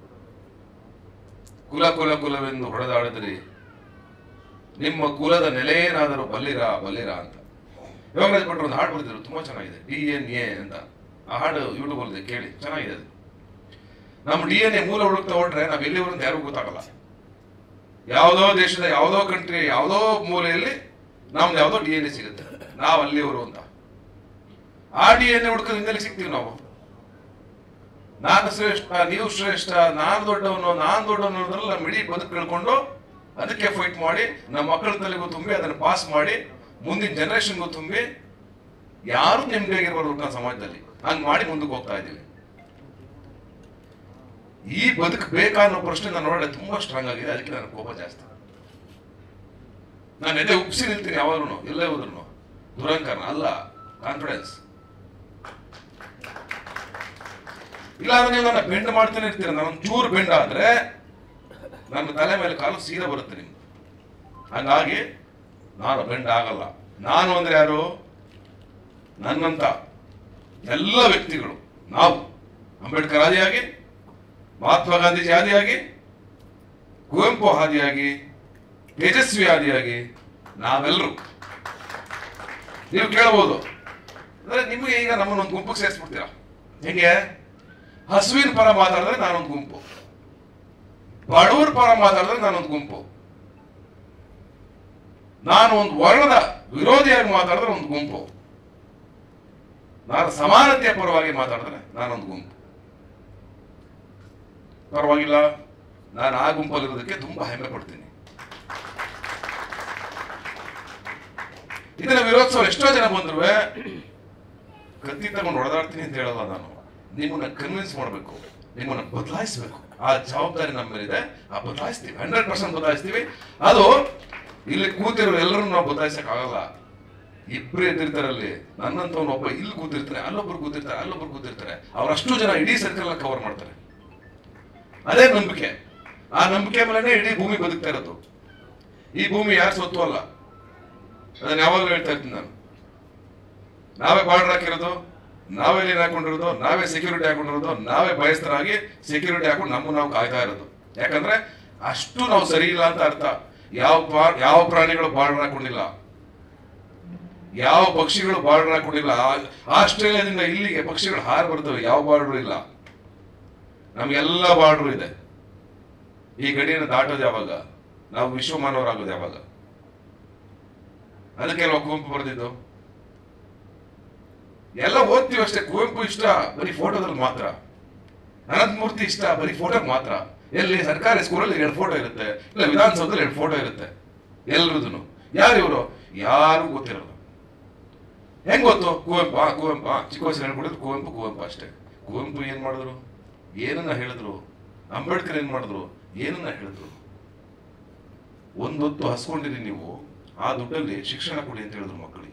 ಕುಲ ಕುಲ ಕುಲವೆಂದು ಹೊಡೆದಾಡಿದ್ರಿ ನಿಮ್ಮ ಕುಲದ ನೆಲೆಯೇನಾದರೂ ಬಲ್ಲಿರ ಬಲ್ಲಿರ ಅಂತ ಯೋಗರಾಜ್ ಭಟ್ರು ಒಂದು ಹಾಡು ಬರೆದಿದ್ರು ತುಂಬಾ ಚೆನ್ನಾಗಿದೆ ಡಿ ಎನ್ ಎ ಅಂತ ಆ ಹಾಡು ಯೂಟ್ಯೂಬ್ ಅಲ್ಲಿ ಕೇಳಿ ಚೆನ್ನಾಗಿದೆ ಅದು ನಮ್ಮ ಡಿ ಎನ್ ಎ ಮೂಲ ಹುಡುಕ್ತಾ ಹೊರಟ್ರೆ ನಾವ್ ಎಲ್ಲಿವರು ಅಂತ ಯಾರಿಗೂ ಗೊತ್ತಾಗಲ್ಲ ಯಾವುದೋ ದೇಶದ ಯಾವುದೋ ಕಂಟ್ರಿ ಯಾವುದೋ ಮೂಲೆಯಲ್ಲಿ ನಮ್ದು ಯಾವುದೋ ಡಿ ಎನ್ ಎ ಸಿಗುತ್ತೆ ನಾವು ಅಲ್ಲಿವರು ಅಂತ ಆ ಡಿ ಎನ್ ಎ ಹುಡುಕೋದ್ರಿಂದಲೇ ಸಿಗ್ತೀವಿ ನಾವು ನಾನು ಶ್ರೇಷ್ಠ ನೀವು ಶ್ರೇಷ್ಠ ನಾನು ದೊಡ್ಡವನು ನಾನು ದೊಡ್ಡವನು ಅನ್ನೋದ್ರಲ್ಲಿ ನಮ್ಮ ಇಡೀ ಬದುಕು ಕಳ್ಕೊಂಡು ಅದಕ್ಕೆ ಫೈಟ್ ಮಾಡಿ ನಮ್ಮ ಮಕ್ಕಳ ತಲೆಗೂ ತುಂಬಿ ಅದನ್ನು ಪಾಸ್ ಮಾಡಿ ಮುಂದಿನ ಜನರೇಷನ್ಗೂ ತುಂಬಿ ಯಾರು ನೆಮ್ಮದಿಯಾಗಿರ್ಬಾರ್ದು ನಮ್ಮ ಸಮಾಜದಲ್ಲಿ ಹಂಗ್ ಮಾಡಿ ಮುಂದಕ್ಕೆ ಹೋಗ್ತಾ ಇದ್ದೀವಿ ಈ ಬದುಕು ಬೇಕಾ ಅನ್ನೋ ಪ್ರಶ್ನೆ ನಾನು ನೋಡೋಣ ತುಂಬಾ ಸ್ಟ್ರಾಂಗ್ ಆಗಿದೆ ಅದಕ್ಕೆ ನನ್ನ ಕೋಪ ಜಾಸ್ತಿ ನಾನು ಎದೆ ಉಪ್ಸಿ ನಿಲ್ತೀನಿ ಯಾವಾಗ್ಲೂ ಎಲ್ಲೇ ಹೋದ್ರು ದುರಂಕಾರ ಅಲ್ಲ ಕಾನ್ಫಿಡೆನ್ಸ್ ಇಲ್ಲ ಅಂದ್ರೆ ನೀವು ನನ್ನ ಬೆಂಡ್ ಮಾಡ್ತಾನೆ ಇರ್ತೀರ ನಾನು ಚೂರು ಬೆಂಡ್ ಆದ್ರೆ ನನ್ನ ತಲೆ ಮೇಲೆ ಕಾಲು ಸೀದಾ ಬರುತ್ತೆ ನಿಮ್ಗೆ ಹಂಗಾಗಿ ನಾನು ಬೆಂಡ್ ಆಗಲ್ಲ ನಾನು ಅಂದ್ರೆ ಯಾರು ನನ್ನಂತ ಎಲ್ಲ ವ್ಯಕ್ತಿಗಳು ನಾವು ಅಂಬೇಡ್ಕರ್ ಆದಿಯಾಗಿ ಮಹಾತ್ಮ ಗಾಂಧೀಜಿ ಆದಿಯಾಗಿ ಕುವೆಂಪು ಆದಿಯಾಗಿ ತೇಜಸ್ವಿ ಆದಿಯಾಗಿ ನಾವೆಲ್ಲರೂ ನೀವು ಕೇಳಬಹುದು ಅಂದ್ರೆ ನಿಮಗೆ ಈಗ ನಮ್ಮನ್ನೊಂದು ಗುಂಪಿಗೆ ಸೇರಿಸ್ಬಿಡ್ತೀರಾ ಹೆಂಗೆ ಹಸುವಿನ ಪರ ಮಾತಾಡಿದ್ರೆ ನಾನೊಂದು ಗುಂಪು ಬಡವರ ಪರ ಮಾತಾಡಿದ್ರೆ ನಾನೊಂದು ಗುಂಪು ನಾನು ಒಂದು ವರ್ಣದ ವಿರೋಧಿಯಾಗಿ ಮಾತಾಡಿದ್ರೆ ಒಂದು ಗುಂಪು ನಾನು ಸಮಾನತೆಯ ಪರವಾಗಿ ಮಾತಾಡಿದ್ರೆ ನಾನೊಂದು ಗುಂಪು ಪರವಾಗಿಲ್ಲ ನಾನು ಆ ಗುಂಪಲ್ಲಿರೋದಕ್ಕೆ ತುಂಬಾ ಹೆಮ್ಮೆ ಪಡ್ತೀನಿ ಇದನ್ನ ವಿರೋಧಿಸೋರು ಎಷ್ಟೋ ಜನ ಬಂದ್ರು ಕತ್ತಿ ತಗೊಂಡು ಹೊಡೆದಾಡ್ತೀನಿ ಅಂತ ಹೇಳಲ್ಲ ನಾನು ನಿಮ್ಮನ್ನ ಕನ್ವಿನ್ಸ್ ಮಾಡಬೇಕು ನಿಮ್ಮನ್ನ ಬದಲಾಯಿಸಬೇಕು ಆ ಜವಾಬ್ದಾರಿ ನಮ್ಮ ಮೇಲಿದೆ ಆ ಬದಲಾಯಿಸ್ತೀವಿ ಹಂಡ್ರೆಡ್ ಪರ್ಸೆಂಟ್ ಬದಲಾಯಿಸ್ತೀವಿ ಅದು ಇಲ್ಲಿ ಕೂತಿರೋ ಎಲ್ಲರೂ ನಾವು ಬದಲಾಯಿಸಕ್ ಆಗಲ್ಲ ಇಬ್ರು ಎದ್ದಿರ್ತಾರೆ ಅಲ್ಲಿ ನನ್ನಂತವನು ಒಬ್ಬ ಇಲ್ಲಿ ಕೂತಿರ್ತಾರೆ ಅಲ್ಲೊಬ್ರು ಕೂತಿರ್ತಾರೆ ಅಲ್ಲೊಬ್ರು ಕೂತಿರ್ತಾರೆ ಅವರಷ್ಟು ಜನ ಇಡೀ ಸರ್ಕಲ್ ಕವರ್ ಮಾಡ್ತಾರೆ ಅದೇ ನಂಬಿಕೆ ಆ ನಂಬಿಕೆ ಮೇಲೆನೆ ಇಡೀ ಭೂಮಿ ಬದುಕ್ತಾ ಇರೋದು ಈ ಭೂಮಿ ಯಾರು ಸೊತ್ತು ಅಲ್ಲ ಅದನ್ನ ಯಾವಾಗಲೂ ಹೇಳ್ತಾ ಇರ್ತೀನಿ ನಾನು ನಾವೇ ಬಾರ್ಡರ್ ಹಾಕಿರೋದು ನಾವೇ ಲೈನ್ ಹಾಕೊಂಡಿರೋದು ನಾವೇ ಸೆಕ್ಯೂರಿಟಿ ಹಾಕೊಂಡಿರೋದು ನಾವೇ ಬಯಸ್ತರಾಗಿ ಸೆಕ್ಯೂರಿಟಿ ಹಾಕೊಂಡು ನಮ್ಮ ನಾವು ಕಾಯ್ತಾ ಇರೋದು ಯಾಕಂದ್ರೆ ಅಷ್ಟು ನಾವು ಸರಿ ಇಲ್ಲ ಅಂತ ಅರ್ಥ ಯಾವ ಬಾ- ಯಾವ ಪ್ರಾಣಿಗಳು ಬಾರ್ಡರ್ ಹಾಕೊಂಡಿಲ್ಲ ಯಾವ ಪಕ್ಷಿಗಳು ಬಾರ್ಡರ್ ಹಾಕೊಂಡಿಲ್ಲ ಆ- ಆಸ್ಟ್ರೇಲಿಯಾದಿಂದ ಇಲ್ಲಿಗೆ ಪಕ್ಷಿಗಳು ಹಾರಿ ಬರ್ತವೆ ಯಾವ ಬಾರ್ಡರ್ ಇಲ್ಲ ನಮ್ಗೆಲ್ಲ ಬಾರ್ಡರ್ ಇದೆ ಈ ಗಡಿಯನ್ನು ದಾಟೋದು ಯಾವಾಗ ನಾವು ವಿಶ್ವಮಾನವರಾಗೋದು ಯಾವಾಗ ಅದಕ್ಕೆಲ್ಲ ಕುವೆಂಪು ಬರೆದಿದ್ದು ಎಲ್ಲ ಓದ್ತೀವಿ ಅಷ್ಟೇ ಕುವೆಂಪು ಇಷ್ಟ ಬರೀ ಫೋಟೋದಲ್ಲಿ ಮಾತ್ರ ಅನಂತ ಮೂರ್ತಿ ಇಷ್ಟ ಬರೀ ಫೋಟೋ ಮಾತ್ರ ಎಲ್ಲಿ ಸರ್ಕಾರಿ ಸ್ಕೂಲಲ್ಲಿ ಎರಡು ಫೋಟೋ ಇರುತ್ತೆ ಇಲ್ಲ ವಿಧಾನಸೌಧದಲ್ಲಿ ಎರಡು ಫೋಟೋ ಇರುತ್ತೆ ಎಲ್ರದ್ದು ಯಾರು ಇವರು ಯಾರು ಗೊತ್ತಿರಲ್ಲ ಹೆಂಗ್ ಗೊತ್ತು ಕುವೆಂಪು ಆ ಕುವೆಂಪು ಆ ಚಿಕ್ಕ ವಯಸ್ಸಲ್ಲಿ ಹೇಳ್ಕೊಡಿದ್ರು ಕುವೆಂಪು ಕುವೆಂಪು ಅಷ್ಟೇ ಕುವೆಂಪು ಏನ್ ಮಾಡಿದ್ರು ಏನನ್ನ ಹೇಳಿದ್ರು ಅಂಬೇಡ್ಕರ್ ಏನ್ ಮಾಡಿದ್ರು ಏನನ್ನ ಹೇಳಿದ್ರು ಒಂದೊತ್ತು ಹಸ್ಕೊಂಡಿರಿ ನೀವು ಆ ದುಡ್ಡಲ್ಲಿ ಶಿಕ್ಷಣ ಕೊಡಿ ಅಂತ ಹೇಳಿದ್ರು ಮಕ್ಕಳಿಗೆ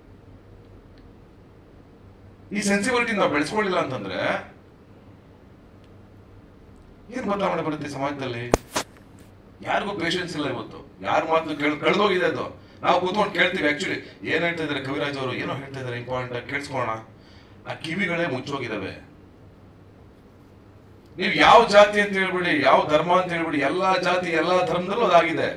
ಈ ಸೆನ್ಸಿಬಿಲಿಟಿ ನಾವು ಬೆಳೆಸ್ಕೊಳ್ಳಿಲ್ಲ ಅಂತಂದ್ರೆ ಏನ್ ಬದಲಾವಣೆ ಬರುತ್ತೆ ಸಮಾಜದಲ್ಲಿ ಯಾರಿಗೂ ಪೇಷನ್ಸ್ ಇಲ್ಲ ಇವತ್ತು ಯಾರ ಮಾತು ಕೇಳ ಕಳೆದೋಗಿದೆ ಅದು ನಾವು ಕೂತ್ಕೊಂಡು ಕೇಳ್ತೀವಿ ಆಕ್ಚುಲಿ ಏನ್ ಹೇಳ್ತಾ ಇದಾರೆ ಕವಿರಾಜ್ ಅವರು ಏನೋ ಹೇಳ್ತಾ ಇದಾರೆ ಇಂಪಾರ್ಟೆಂಟ್ ಕೇಳಿಸ್ಕೊಳ್ಳೋಣ ಆ ಕಿವಿಗಳೇ ಮುಚ್ಚೋಗಿದಾವೆ ನೀವು ಯಾವ ಜಾತಿ ಅಂತ ಹೇಳ್ಬಿಡಿ ಯಾವ ಧರ್ಮ ಅಂತ ಹೇಳ್ಬಿಡಿ ಎಲ್ಲಾ ಜಾತಿ ಎಲ್ಲಾ ಧರ್ಮದಲ್ಲೂ ಅದಾಗಿದೆ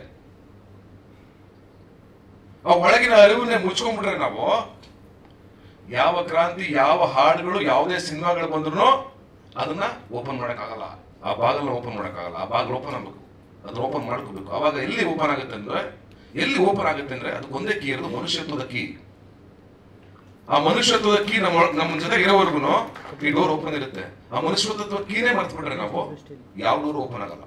ಆ ಒಳಗಿನ ಅರಿವನ್ನೇ ಮುಚ್ಕೊಂಡ್ಬಿಟ್ರೆ ನಾವು ಯಾವ ಕ್ರಾಂತಿ ಯಾವ ಹಾಡುಗಳು ಯಾವುದೇ ಸಿನಿಮಾಗಳು ಬಂದ್ರು ಅದನ್ನ ಓಪನ್ ಮಾಡಕ್ಕಾಗಲ್ಲ ಆ ಬಾಗಲ್ನ ಓಪನ್ ಮಾಡಕ್ಕಾಗಲ್ಲ ಆ ಬಾಗಿಲು ಓಪನ್ ಆಗ್ಬೇಕು ಅದನ್ನ ಓಪನ್ ಮಾಡ್ಕೋಬೇಕು ಅವಾಗ ಎಲ್ಲಿ ಓಪನ್ ಆಗುತ್ತೆ ಅಂದ್ರೆ ಎಲ್ಲಿ ಓಪನ್ ಆಗುತ್ತೆ ಅಂದ್ರೆ ಅದಕ್ಕೆ ಒಂದೇ ಕೀ ಇರೋದು ಮನುಷ್ಯತ್ವದ ಕೀ ಆ ಮನುಷ್ಯತ್ವದ ಕೀ ನಮ್ಮ ಒಳಗ್- ನಮ್ಮ ಜೊತೆ ಇರೋವರೆಗೂ ಈ ಡೋರ್ ಓಪನ್ ಇರುತ್ತೆ ಆ ಮನುಷ್ಯತ್ವದ ಕೀನೇ ಮರ್ತು ಬಿಟ್ರೆ ನಾವು ಯಾವ ಡೋರ್ ಓಪನ್ ಆಗಲ್ಲ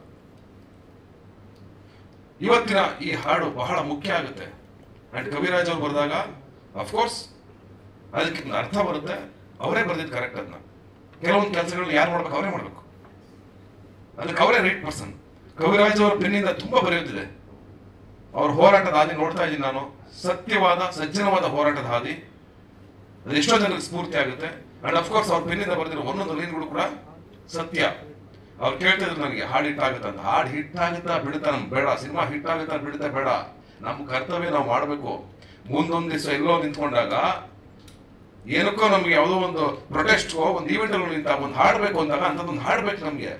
ಇವತ್ತಿನ ಈ ಹಾಡು ಬಹಳ ಮುಖ್ಯ ಆಗುತ್ತೆ ಅಂಡ್ ಕವಿರಾಜ್ ಅವ್ರು ಬರೆದಾಗ ಅಫ್ಕೋರ್ಸ್ ಅದಕ್ಕೆ ಒಂದು ಅರ್ಥ ಬರುತ್ತೆ ಅವರೇ ಬರ್ದಿದ್ದು ಕರೆಕ್ಟ್ ಅದನ್ನ ಕೆಲವೊಂದು ಕೆಲಸಗಳನ್ನ ಯಾರು ಮಾಡ್ಬೇಕು ಅವರೇ ಮಾಡ್ಬೇಕು ಅದಕ್ಕೆ ಅವರೇ ರೈಟ್ ಪರ್ಸನ್ ಕವಿರಾಜ್ ಅವರ ಪೆನ್ನಿಂದ ತುಂಬಾ ಬರೆಯುತ್ತಿದೆ ಅವ್ರ ಹೋರಾಟದ ಹಾದಿ ನೋಡ್ತಾ ಇದ್ದೀನಿ ನಾನು ಸತ್ಯವಾದ ಸಜ್ಜನವಾದ ಹೋರಾಟದ ಹಾದಿ ಅದು ಎಷ್ಟೋ ಜನರಿಗೆ ಸ್ಫೂರ್ತಿ ಆಗುತ್ತೆ ಅಂಡ್ ಅಫ್ಕೋರ್ಸ್ ಅವ್ರ ಪೆನ್ನಿಂದ ಬರೆದಿರೋ ಒಂದೊಂದು ಲೈನ್ಗಳು ಕೂಡ ಸತ್ಯ ಅವ್ರು ಕೇಳ್ತಾ ಇದ್ರು ನನಗೆ ಹಾಡು ಹಿಟ್ ಆಗುತ್ತಾ ಅಂತ ಹಾಡು ಹಿಟ್ ಆಗುತ್ತಾ ಬಿಡುತ್ತಾ ನಮ್ಗೆ ಬೇಡ ಸಿನಿಮಾ ಹಿಟ್ ಆಗುತ್ತಾ ಬಿಡುತ್ತಾ ಬೇಡ ನಮ್ಮ ಕರ್ತವ್ಯ ನಾವು ಮಾಡಬೇಕು ಮುಂದೊಂದು ದಿವಸ ಎಲ್ಲೋ ನಿಂತ್ಕೊಂಡಾಗ ಏನಕ್ಕೋ ನಮ್ಗೆ ಯಾವುದೋ ಒಂದು ಪ್ರೊಟೆಸ್ಟ್ ಒಂದು ಈವೆಂಟ್ ಅಲ್ಲಿ ನಿಂತ ಒಂದು ಹಾಡ್ಬೇಕು ಅಂದಾಗ ಅಂತದೊಂದು ಹಾಡ್ಬೇಕು ನಮ್ಗೆ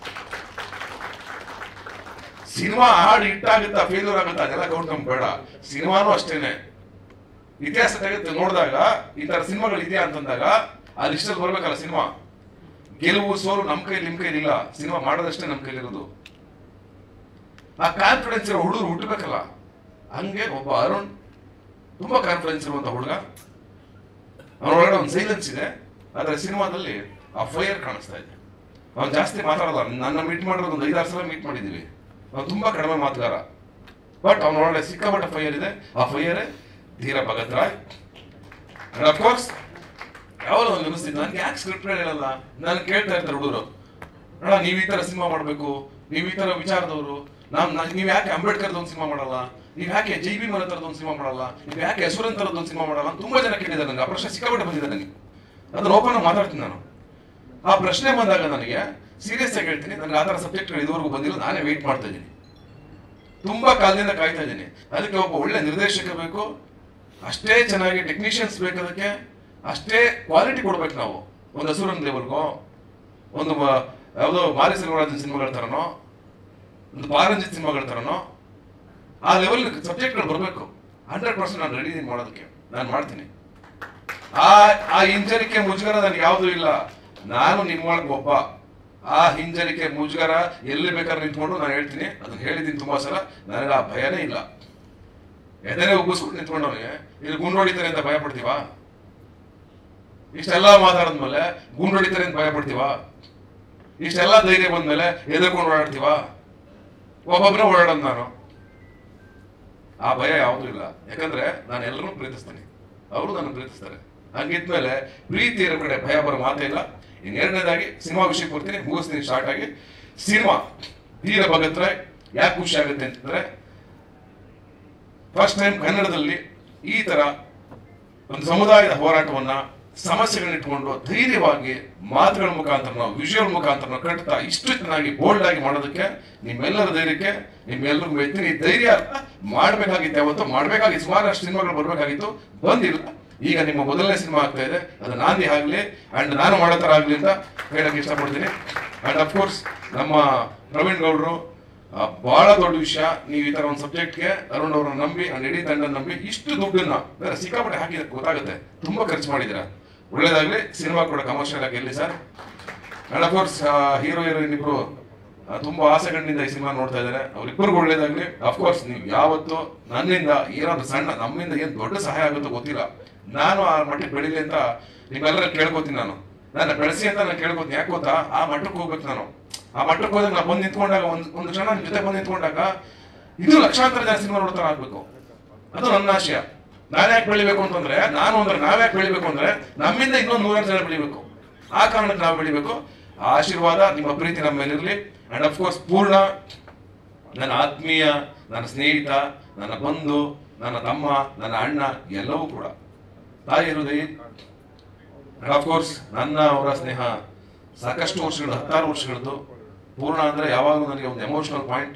ಸಿನಿಮಾ ಹಾಡು ಹಿಟ್ಟಾಗುತ್ತಾ ಫೇಲ್ಯೂರ್ ಆಗುತ್ತಾ ಅದೆಲ್ಲ ಕೌಂಟ್ ನಮ್ಗೆ ಬೇಡ ಸಿನಿಮಾನು ಅಷ್ಟೇನೆ ಇತಿಹಾಸ ತೆಗೆದು ನೋಡಿದಾಗ ಈ ತರ ಸಿನಿಮಾಗಳು ಇದೆಯಾ ಅಂತಂದಾಗ ಆ ಲಿಸ್ಟಲ್ಲಿ ಬರ್ಬೇಕಲ್ಲ ಸಿನಿಮಾ ಗೆಲುವು ಸೋಲು ನಮ್ ಕೈಲಿ ನಿಮ್ ಕೈಲಿ ಇಲ್ಲ ಸಿನಿಮಾ ಮಾಡೋದಷ್ಟೇ ನಮ್ ಕೈಲಿರೋದು ಆ ಕಾನ್ಫಿಡೆನ್ಸ್ ಇರೋ ಹುಡುಗರು ಹುಟ್ಟಬೇಕಲ್ಲ ಹಂಗೆ ಒಬ್ಬ ಅರುಣ್ ತುಂಬಾ ಕಾನ್ಫಿಡೆನ್ಸ್ ಇರುವಂತ ಹುಡುಗ ಅವನೊಳಗಡೆ ಒಂದು ಸೈಲೆನ್ಸ್ ಇದೆ ಆದ್ರೆ ಸಿನಿಮಾದಲ್ಲಿ ಆ ಫೈರ್ ಕಾಣಿಸ್ತಾ ಇದೆ ಅವ್ನು ಜಾಸ್ತಿ ಮಾತಾಡಲ್ಲ ನನ್ನ ಮೀಟ್ ಮಾಡಿರೋದು ಒಂದು ಐದಾರು ಸಲ ಮೀಟ್ ಮಾಡಿದೀವಿ ಅವ್ನು ತುಂಬಾ ಕಡಿಮೆ ಮಾತುಗಾರ ಬಟ್ ಅವನೊಳಗಡೆ ಸಿಕ್ಕಾಪಟ್ಟೆ ಫೈರ್ ಇದೆ ಆ ಫೈಯರೇ ಧೀರ ಭಗತ್ ರಾಯ್ ಅಂಡ್ ಅಫ್ಕೋರ್ಸ್ ಯಾವಾಗ ಒಂದು ಅನಿಸ್ತಿದ್ದು ನನ್ಗೆ ಯಾಕೆ ಸ್ಕ್ರಿಪ್ಟ್ ಹೇಳಲ್ಲ ನಾನು ಕೇಳ್ತಾ ಇರ್ತಾರೆ ಹುಡುಗರು ಅಣ್ಣ ನೀವ್ ಈ ತರ ಸಿನಿಮಾ ಮಾಡ್ಬೇಕು ನೀವ್ ಈ ತರ ವಿಚಾರದವರು ನಾವ್ ನಾವ್- ನೀವ್ ಯಾಕೆ ಅಂಬೇಡ್ಕರ್ ಒಂದು ಸಿನಿಮಾ ಮಾಡಲ್ಲ ನೀವ್ ಯಾಕೆ ಜೈ ಬಿ ಮರ ತರದೊಂದು ಸಿನಿಮಾ ಮಾಡಲ್ಲ ನೀವ್ ಯಾಕೆ ಯಶವಂತ್ ತರದೊಂದು ಸಿನಿಮಾ ಮಾಡಲ್ಲ ಅಂತ ತುಂಬಾ ಜನ ಕೇಳಿದ್ದಾರೆ ನನಗೆ ಆ ಪ್ರಶ್ನೆ ಸಿಕ್ಕಾಪಟ್ಟೆ ಬಂದಿದೆ ನನಗೆ ಅದನ್ನ ಓಪನ್ ಮಾತಾಡ್ತೀನಿ ನಾನು ಆ ಪ್ರಶ್ನೆ ಬಂದಾಗ ನನಗೆ ಸೀರಿಯಸ್ ಆಗಿ ಹೇಳ್ತೀನಿ ನನಗೆ ಆ ಥರ ಸಬ್ಜೆಕ್ಟ್ಗಳು ಇದುವರೆಗೂ ಬಂದಿಲ್ಲ ನಾನೇ ವೆಯ್ಟ್ ಮಾಡ್ತಾ ಇದ್ದೀನಿ ತುಂಬಾ ಕಾಲದಿಂದ ಕಾಯ್ತಾ ಇದ್ದೀನಿ ಅದಕ್ಕೆ ಒಬ್ಬ ಒಳ್ಳೆ ನಿರ್ದೇಶಕ ಬೇಕು ಅಷ್ಟೇ ಚೆನ್ನಾಗಿ ಟೆಕ್ನಿಷಿಯನ್ಸ್ ಬೇಕು ಅದಕ್ಕೆ ಅಷ್ಟೇ ಕ್ವಾಲಿಟಿ ಕೊಡ್ಬೇಕು ನಾವು ಒಂದು ಹಸುರನ್ ಲೆವೆಲ್ಗೋ ಒಂದು ಮ- ಯಾವುದೋ ಮಾರಿ ಸಿನಿಮಾಗಳ ಸಿನಿಮಾಗಳ ತರನೋ ಒಂದು ಪಾರಂಜಿತ್ ಸಿನಿಮಾಗಳ ತರನೋ ಆ ಲೆವೆಲ್ ಸಬ್ಜೆಕ್ಟ್ಗಳು ಬರಬೇಕು ಹಂಡ್ರೆಡ್ ಪರ್ಸೆಂಟ್ ನಾನು ರೆಡಿ ಇದೀನಿ ಮಾಡೋದಕ್ಕೆ ನಾನು ಮಾಡ್ತೀನಿ ಆ ಆ ಹಿಂಜರಿಕೆ ಮುಜುಗರ ನನಗೆ ಯಾವುದೂ ಇಲ್ಲ ನಾನು ನಿಮ್ಮೊಳಗೆ ಒಬ್ಬ ಆ ಹಿಂಜರಿಕೆ ಮುಜುಗರ ಎಲ್ಲಿ ಬೇಕಾದ್ರೆ ನಿಂತ್ಕೊಂಡು ನಾನು ಹೇಳ್ತೀನಿ ಅದನ್ನ ಹೇಳಿದ್ದೀನಿ ತುಂಬಾ ಸಲ ನನಗೆ ಆ ಭಯನೇ ಇಲ್ಲ ಎದೆನೆ ಉಗ್ಗಿಸ್ಬಿಟ್ಟು ನಿಂತ್ಕೊಂಡವನಿಗೆ ಇಲ್ಲಿ ಗುಂಡು ಹೊಡಿತಾರೆ ಅಂತ ಭಯ ಪಡ್ತೀವಾ ಇಷ್ಟೆಲ್ಲ ಮಾತಾಡಿದ್ಮೇಲೆ ಗುಂಡು ಹೊಡಿತಾರೆ ಅಂತ ಭಯ ಪಡ್ತೀವಾ ಇಷ್ಟೆಲ್ಲ ಧೈರ್ಯ ಬಂದ್ಮೇಲೆ ಎದುರ್ಕೊಂಡು ಓಡಾಡ್ತೀವಾ ಒಬ್ಬೊಬ್ಬರೇ ಓಡಾಡೋದು ನಾನು ಆ ಭಯ ಯಾವುದೂ ಇಲ್ಲ ಯಾಕಂದ್ರೆ ನಾನು ಎಲ್ಲರನ್ನೂ ಪ್ರೀತಿಸ್ತೀನಿ ಅವರು ನನ್ನ ಪ್ರೀತಿಸ್ತಾರೆ ಹಂಗಿದ್ಮೇಲೆ ಪ್ರೀತಿ ಇರೋ ಕಡೆ ಭಯ ಬರೋ ಮಾತೇ ಇಲ್ಲ ಇನ್ನು ಎರಡನೇದಾಗಿ ಸಿನಿಮಾ ವಿಷಯಕ್ಕೆ ಬರ್ತೀನಿ ಮುಗಿಸ್ತೀನಿ ಸ್ಟಾರ್ಟ್ ಆಗಿ ಸಿನಿಮಾ ಧೀರ ಭಗತ್ ರಾಯ್ ಯಾಕೆ ಖುಷಿ ಆಗುತ್ತೆ ಅಂತಂದ್ರೆ ಫಸ್ಟ್ ಟೈಮ್ ಕನ್ನಡದಲ್ಲಿ ಈ ತರ ಒಂದು ಸಮುದಾಯದ ಹೋರಾಟವನ್ನ ಸಮಸ್ಯೆಗಳನ್ನ ಇಟ್ಕೊಂಡು ಧೈರ್ಯವಾಗಿ ಮಾತುಗಳ ಮುಖಾಂತರ ನಾವು ವಿಷುವಲ್ ಮುಖಾಂತರ ನಾವು ಕಟ್ತಾ ಇಷ್ಟು ಚೆನ್ನಾಗಿ ಬೋಲ್ಡ್ ಆಗಿ ಮಾಡೋದಕ್ಕೆ ನಿಮ್ಮೆಲ್ಲರ ಧೈರ್ಯಕ್ಕೆ ನಿಮ್ಮೆಲ್ಲರಿಗೂ ವ್ಯಕ್ತಿ ಈ ಧೈರ್ಯ ಮಾಡ್ಬೇಕಾಗಿತ್ತು ಯಾವತ್ತು ಮಾಡ್ಬೇಕಾಗಿತ್ತು ಸುಮಾರಷ್ಟು ಸಿನಿಮಾಗಳು ಬರ್ಬೇಕಾಗಿತ್ತು ಬಂದಿಲ್ಲ ಈಗ ನಿಮ್ಮ ಮೊದಲನೇ ಸಿನಿಮಾ ಆಗ್ತಾ ಇದೆ ಅದು ನಾಂದಿ ಆಗ್ಲಿ ಅಂಡ್ ನಾನು ಮಾಡೋ ತರ ಆಗ್ಲಿ ಅಂತ ಹೇಳಕ್ ಇಷ್ಟಪಡ್ತೀನಿ ಅಂಡ್ ಅಫ್ಕೋರ್ಸ್ ನಮ್ಮ ಪ್ರವೀಣ್ ಗೌಡ್ರು ಆ, ಬಹಳ ದೊಡ್ಡ ವಿಷಯ ನೀವು ಈ ತರ ಒಂದು ಸಬ್ಜೆಕ್ಟ್ಗೆ ಅರುಣ್ ಅವ್ರನ್ನ ನಂಬಿ ಅಂಡ್ ಇಡೀ ತಂಡ ನಂಬಿ ಇಷ್ಟು ದುಡ್ಡನ್ನ ಬೇರೆ ಸಿಕ್ಕಾಪಟ್ಟೆ ಹಾಕಿದ್ರೆ ಗೊತ್ತಾಗುತ್ತೆ ತುಂಬಾ ಖರ್ಚು ಮಾಡಿದ್ದೀರಾ ಒಳ್ಳೇದಾಗ್ಲಿ ಸಿನಿಮಾ ಕೂಡ ಕಮರ್ಷಿಯಲ್ ಆಗಿ ಎಲ್ಲಿ sir and of course hero heroine ಇಬ್ರು ಆ, ತುಂಬಾ ಆಸೆಗಳಿಂದ ಈ ಸಿನಿಮಾ ನೋಡ್ತಾ ಇದ್ದಾರೆ ಅವ್ರಿಬ್ಬರಿಗೂ ಒಳ್ಳೇದಾಗ್ಲಿ ಅಫ್ಕೋರ್ಸ್ ನೀವು ಯಾವತ್ತು ನನ್ನಿಂದ ಏನಾದ್ರು ಸಣ್ಣ ನಮ್ಮಿಂದ ಏನ್ ದೊಡ್ಡ ಸಹಾಯ ಆಗುತ್ತೋ ಗೊತ್ತಿಲ್ಲ ನಾನು ಆ ಮಟ್ಟಕ್ಕೆ ಬೆಳಿಲಿ ಅಂತ ನಿಮ್ಮೆಲ್ಲರ ಕೇಳ್ಕೊತೀನಿ ನಾನು ನಾನು ಬೆಳೆಸಿ ಅಂತ ನಾನು ಕೇಳ್ಕೊತೀನಿ ಯಾಕೆ ಗೊತ್ತಾ ಆ ಮಟ್ಟಕ್ಕೆ ಹೋಗ್ಬೇಕು ನಾನು ಆ ಮಟ್ಟಕ್ಕೆ ಹೋದಾಗ ನಾನು ಬಂದು ನಿಂತ್ಕೊಂಡಾಗ ಒಂದು ಒಂದು ಕ್ಷಣ ನಿಮ್ ಜೊತೆ ಬಂದು ನಿಂತ್ಕೊಂಡಾಗ ಇದು ಲಕ್ಷಾಂತರ ಜನ ಸಿನಿಮಾ ನೋಡ್ತಾರ ಆಗ್ಬೇಕು ಅದು ನನ್ನ ಆಶಯ ನಾನು ಯಾಕೆ ಬೆಳಿಬೇಕು ಅಂತಂದ್ರೆ ನಾನು ಅಂದ್ರೆ ನಾವ್ಯಾಕೆ ಬೆಳಿಬೇಕು ಅಂದ್ರೆ ನಮ್ಮಿಂದ ಇನ್ನೊಂದು ನೂರಾರು ಜನ ಬೆಳಿಬೇಕು ಆ ಕಾರಣಕ್ಕೆ ನಾವು ಬೆಳಿಬೇಕು ಆ ಆಶೀರ್ವಾದ ನಿಮ್ಮ ಪ್ರೀತಿ ನಮ್ಮ ಮೇಲಿರಲಿ ಅಂಡ್ ಅಫ್ಕೋರ್ಸ್ ಪೂರ್ಣ ನನ್ನ ಆತ್ಮೀಯ ನನ್ನ ಸ್ನೇಹಿತ ನನ್ನ ಬಂಧು ನನ್ನ ತಮ್ಮ ನನ್ನ ಅಣ್ಣ ಎಲ್ಲವೂ ಕೂಡ ತಾಯಿ ಹೃದಯ ಅಫ್ಕೋರ್ಸ್ ನನ್ನ ಅವರ ಸ್ನೇಹ ಸಾಕಷ್ಟು ವರ್ಷಗಳು ಹತ್ತಾರು ವರ್ಷಗಳದ್ದು ಪೂರ್ಣ ಅಂದ್ರೆ ಯಾವಾಗಲೂ ನನಗೆ ಒಂದು ಎಮೋಷನಲ್ ಪಾಯಿಂಟ್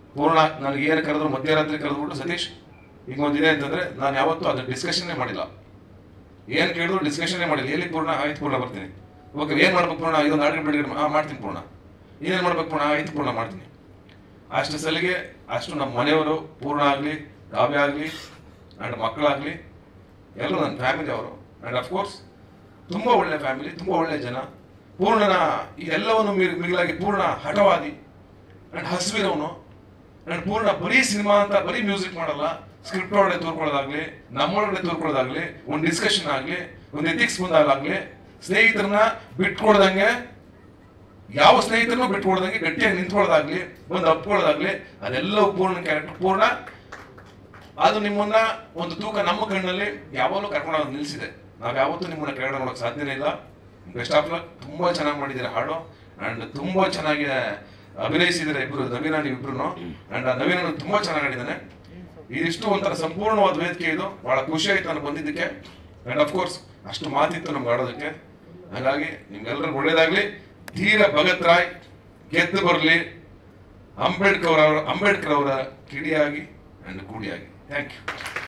ಪೂರ್ಣ ನನಗೆ ಏನು ಕರೆದ್ರು ಮಧ್ಯರಾತ್ರಿ ಕರೆದ್ಬಿಟ್ಟು ಸತೀಶ್ ಈಗ ಒಂದಿದೆ ಅಂತಂದ್ರೆ ನಾನು ಯಾವತ್ತೂ ಅದು ಡಿಸ್ಕಷನ್ನೇ ಮಾಡಿಲ್ಲ ಏನು ಕೇಳಿದ್ರು ಡಿಸ್ಕಷನ್ನೇ ಮಾಡಿಲ್ಲ ಎಲ್ಲಿ ಪೂರ್ಣ ಆಯ್ತು ಪೂರ್ಣ ಬರ್ತೀನಿ ಓಕೆ ಏನು ಮಾಡ್ಬೇಕು ಪೂರ್ಣ ಇದೊಂದು ಆರ್ಡರ್ ಬಿಡಿ ಹಾಂ ಮಾಡ್ತೀನಿ ಪೂರ್ಣ ಏನೇನು ಮಾಡ್ಬೇಕು ಪೂರ್ಣ ಆಯ್ತು ಪೂರ್ಣ ಮಾಡ್ತೀನಿ ಅಷ್ಟು ಸಲಿಗೆ ಅಷ್ಟು ನಮ್ಮ ಮನೆಯವರು ಪೂರ್ಣ ಆಗಲಿ ಕಾವ್ಯ ಆಗಲಿ ಆ್ಯಂಡ್ ಮಕ್ಕಳಾಗಲಿ ಎಲ್ಲರೂ ನನ್ನ ಫ್ಯಾಮಿಲಿ ಅವರು ಆ್ಯಂಡ್ ಅಫ್ಕೋರ್ಸ್ ತುಂಬ ಒಳ್ಳೆ ಫ್ಯಾಮಿಲಿ ತುಂಬ ಒಳ್ಳೆ ಜನ ಪೂರ್ಣನ ಇದೆಲ್ಲವನ್ನು ಮೀರಿ ಮಿಗಿಲಾಗಿ ಪೂರ್ಣ ಹಠವಾದಿ ಆ್ಯಂಡ್ ಹಸಿವಿನವನು ಆ್ಯಂಡ್ ಪೂರ್ಣ ಬರೀ ಸಿನಿಮಾ ಅಂತ ಬರೀ ಮ್ಯೂಸಿಕ್ ಮಾಡಲ್ಲ ಸ್ಕ್ರಿಪ್ಟ್ ಒಳಗಡೆ ತೋರ್ಕೊಳ್ಳೋದಾಗ್ಲಿ ನಮ್ಮೊಳಗಡೆ ತೋರ್ಕೊಳ್ಳೋದಾಗ್ಲಿ ಒಂದು ಡಿಸ್ಕಷನ್ ಆಗಲಿ ಒಂದು ಎಥಿಕ್ಸ್ ಬಂದಾಗಲಿ ಸ್ನೇಹಿತರನ್ನ ಬಿಟ್ಕೊಡ್ದಂಗೆ ಯಾವ ಸ್ನೇಹಿತರನ್ನು ಬಿಟ್ಕೊಡ್ದಂಗೆ ಗಟ್ಟಿಯಾಗಿ ನಿಂತ್ಕೊಳ್ಳೋದಾಗ್ಲಿ ಒಂದು ಅಪ್ಕೊಳ್ಳೋದಾಗ್ಲಿ ಅದೆಲ್ಲವೂ ಪೂರ್ಣ ಕ್ಯಾರೆಕ್ಟರ್ ಪೂರ್ಣ ಅದು ನಿಮ್ಮನ್ನ ಒಂದು ತೂಕ ನಮ್ಮ ಕಣ್ಣಲ್ಲಿ ಯಾವಾಗಲೂ ಕರ್ಕೊಂಡು ನಿಲ್ಲಿಸಿದೆ ನಾವು ಯಾವತ್ತೂ ನಿಮ್ಮನ್ನ ಕೆಳಗಡೆ ನೋಡೋಕೆ ಸಾಧ್ಯನೇ ಇಲ್ಲ ಬೆಸ್ಟ್ ಆಫ್ ಲಕ್ ತುಂಬಾ ಚೆನ್ನಾಗಿ ಮಾಡಿದ್ದೀರಾ ಹಾಡು ಅಂಡ್ ತುಂಬಾ ಚೆನ್ನಾಗಿ ಅಭಿನಯಿಸಿದ್ದಾರೆ ಇಬ್ರು ನವೀನ ನೀವಿಬ್ರು ಅಂಡ್ ಆ ನವೀನ ತುಂಬಾ ಚೆನ್ನಾಗಿ ಆಡಿದ್ದಾನೆ ಇದಿಷ್ಟು ಒಂಥರ ಸಂಪೂರ್ಣವಾದ ವೇದಿಕೆ ಇದು ಬಹಳ ಖುಷಿ ಆಯ್ತು ನಾನು ಬಂದಿದ್ದಕ್ಕೆ ಅಂಡ್ ಅಫ್ ಕೋರ್ಸ್ ಅಷ್ಟು ಮಾತಿತ್ತು ನಮ್ಗೆ ಆಡೋದಕ್ಕೆ ಹಾಗಾಗಿ ನಿಮ್ಗೆಲ್ಲರಿಗೂ ಒಳ್ಳೇದಾಗ್ಲಿ ಧೀರ ಭಗತ್ ರಾಯ್ ಗೆದ್ದು ಬರಲಿ ಅಂಬೇಡ್ಕರ್ ಅವರ ಅಂಬೇಡ್ಕರ್ ಅವರ ಕಿಡಿಯಾಗಿ ಅಂಡ್ ಕೂಡಿಯಾಗಿ ಥ್ಯಾಂಕ್ ಯು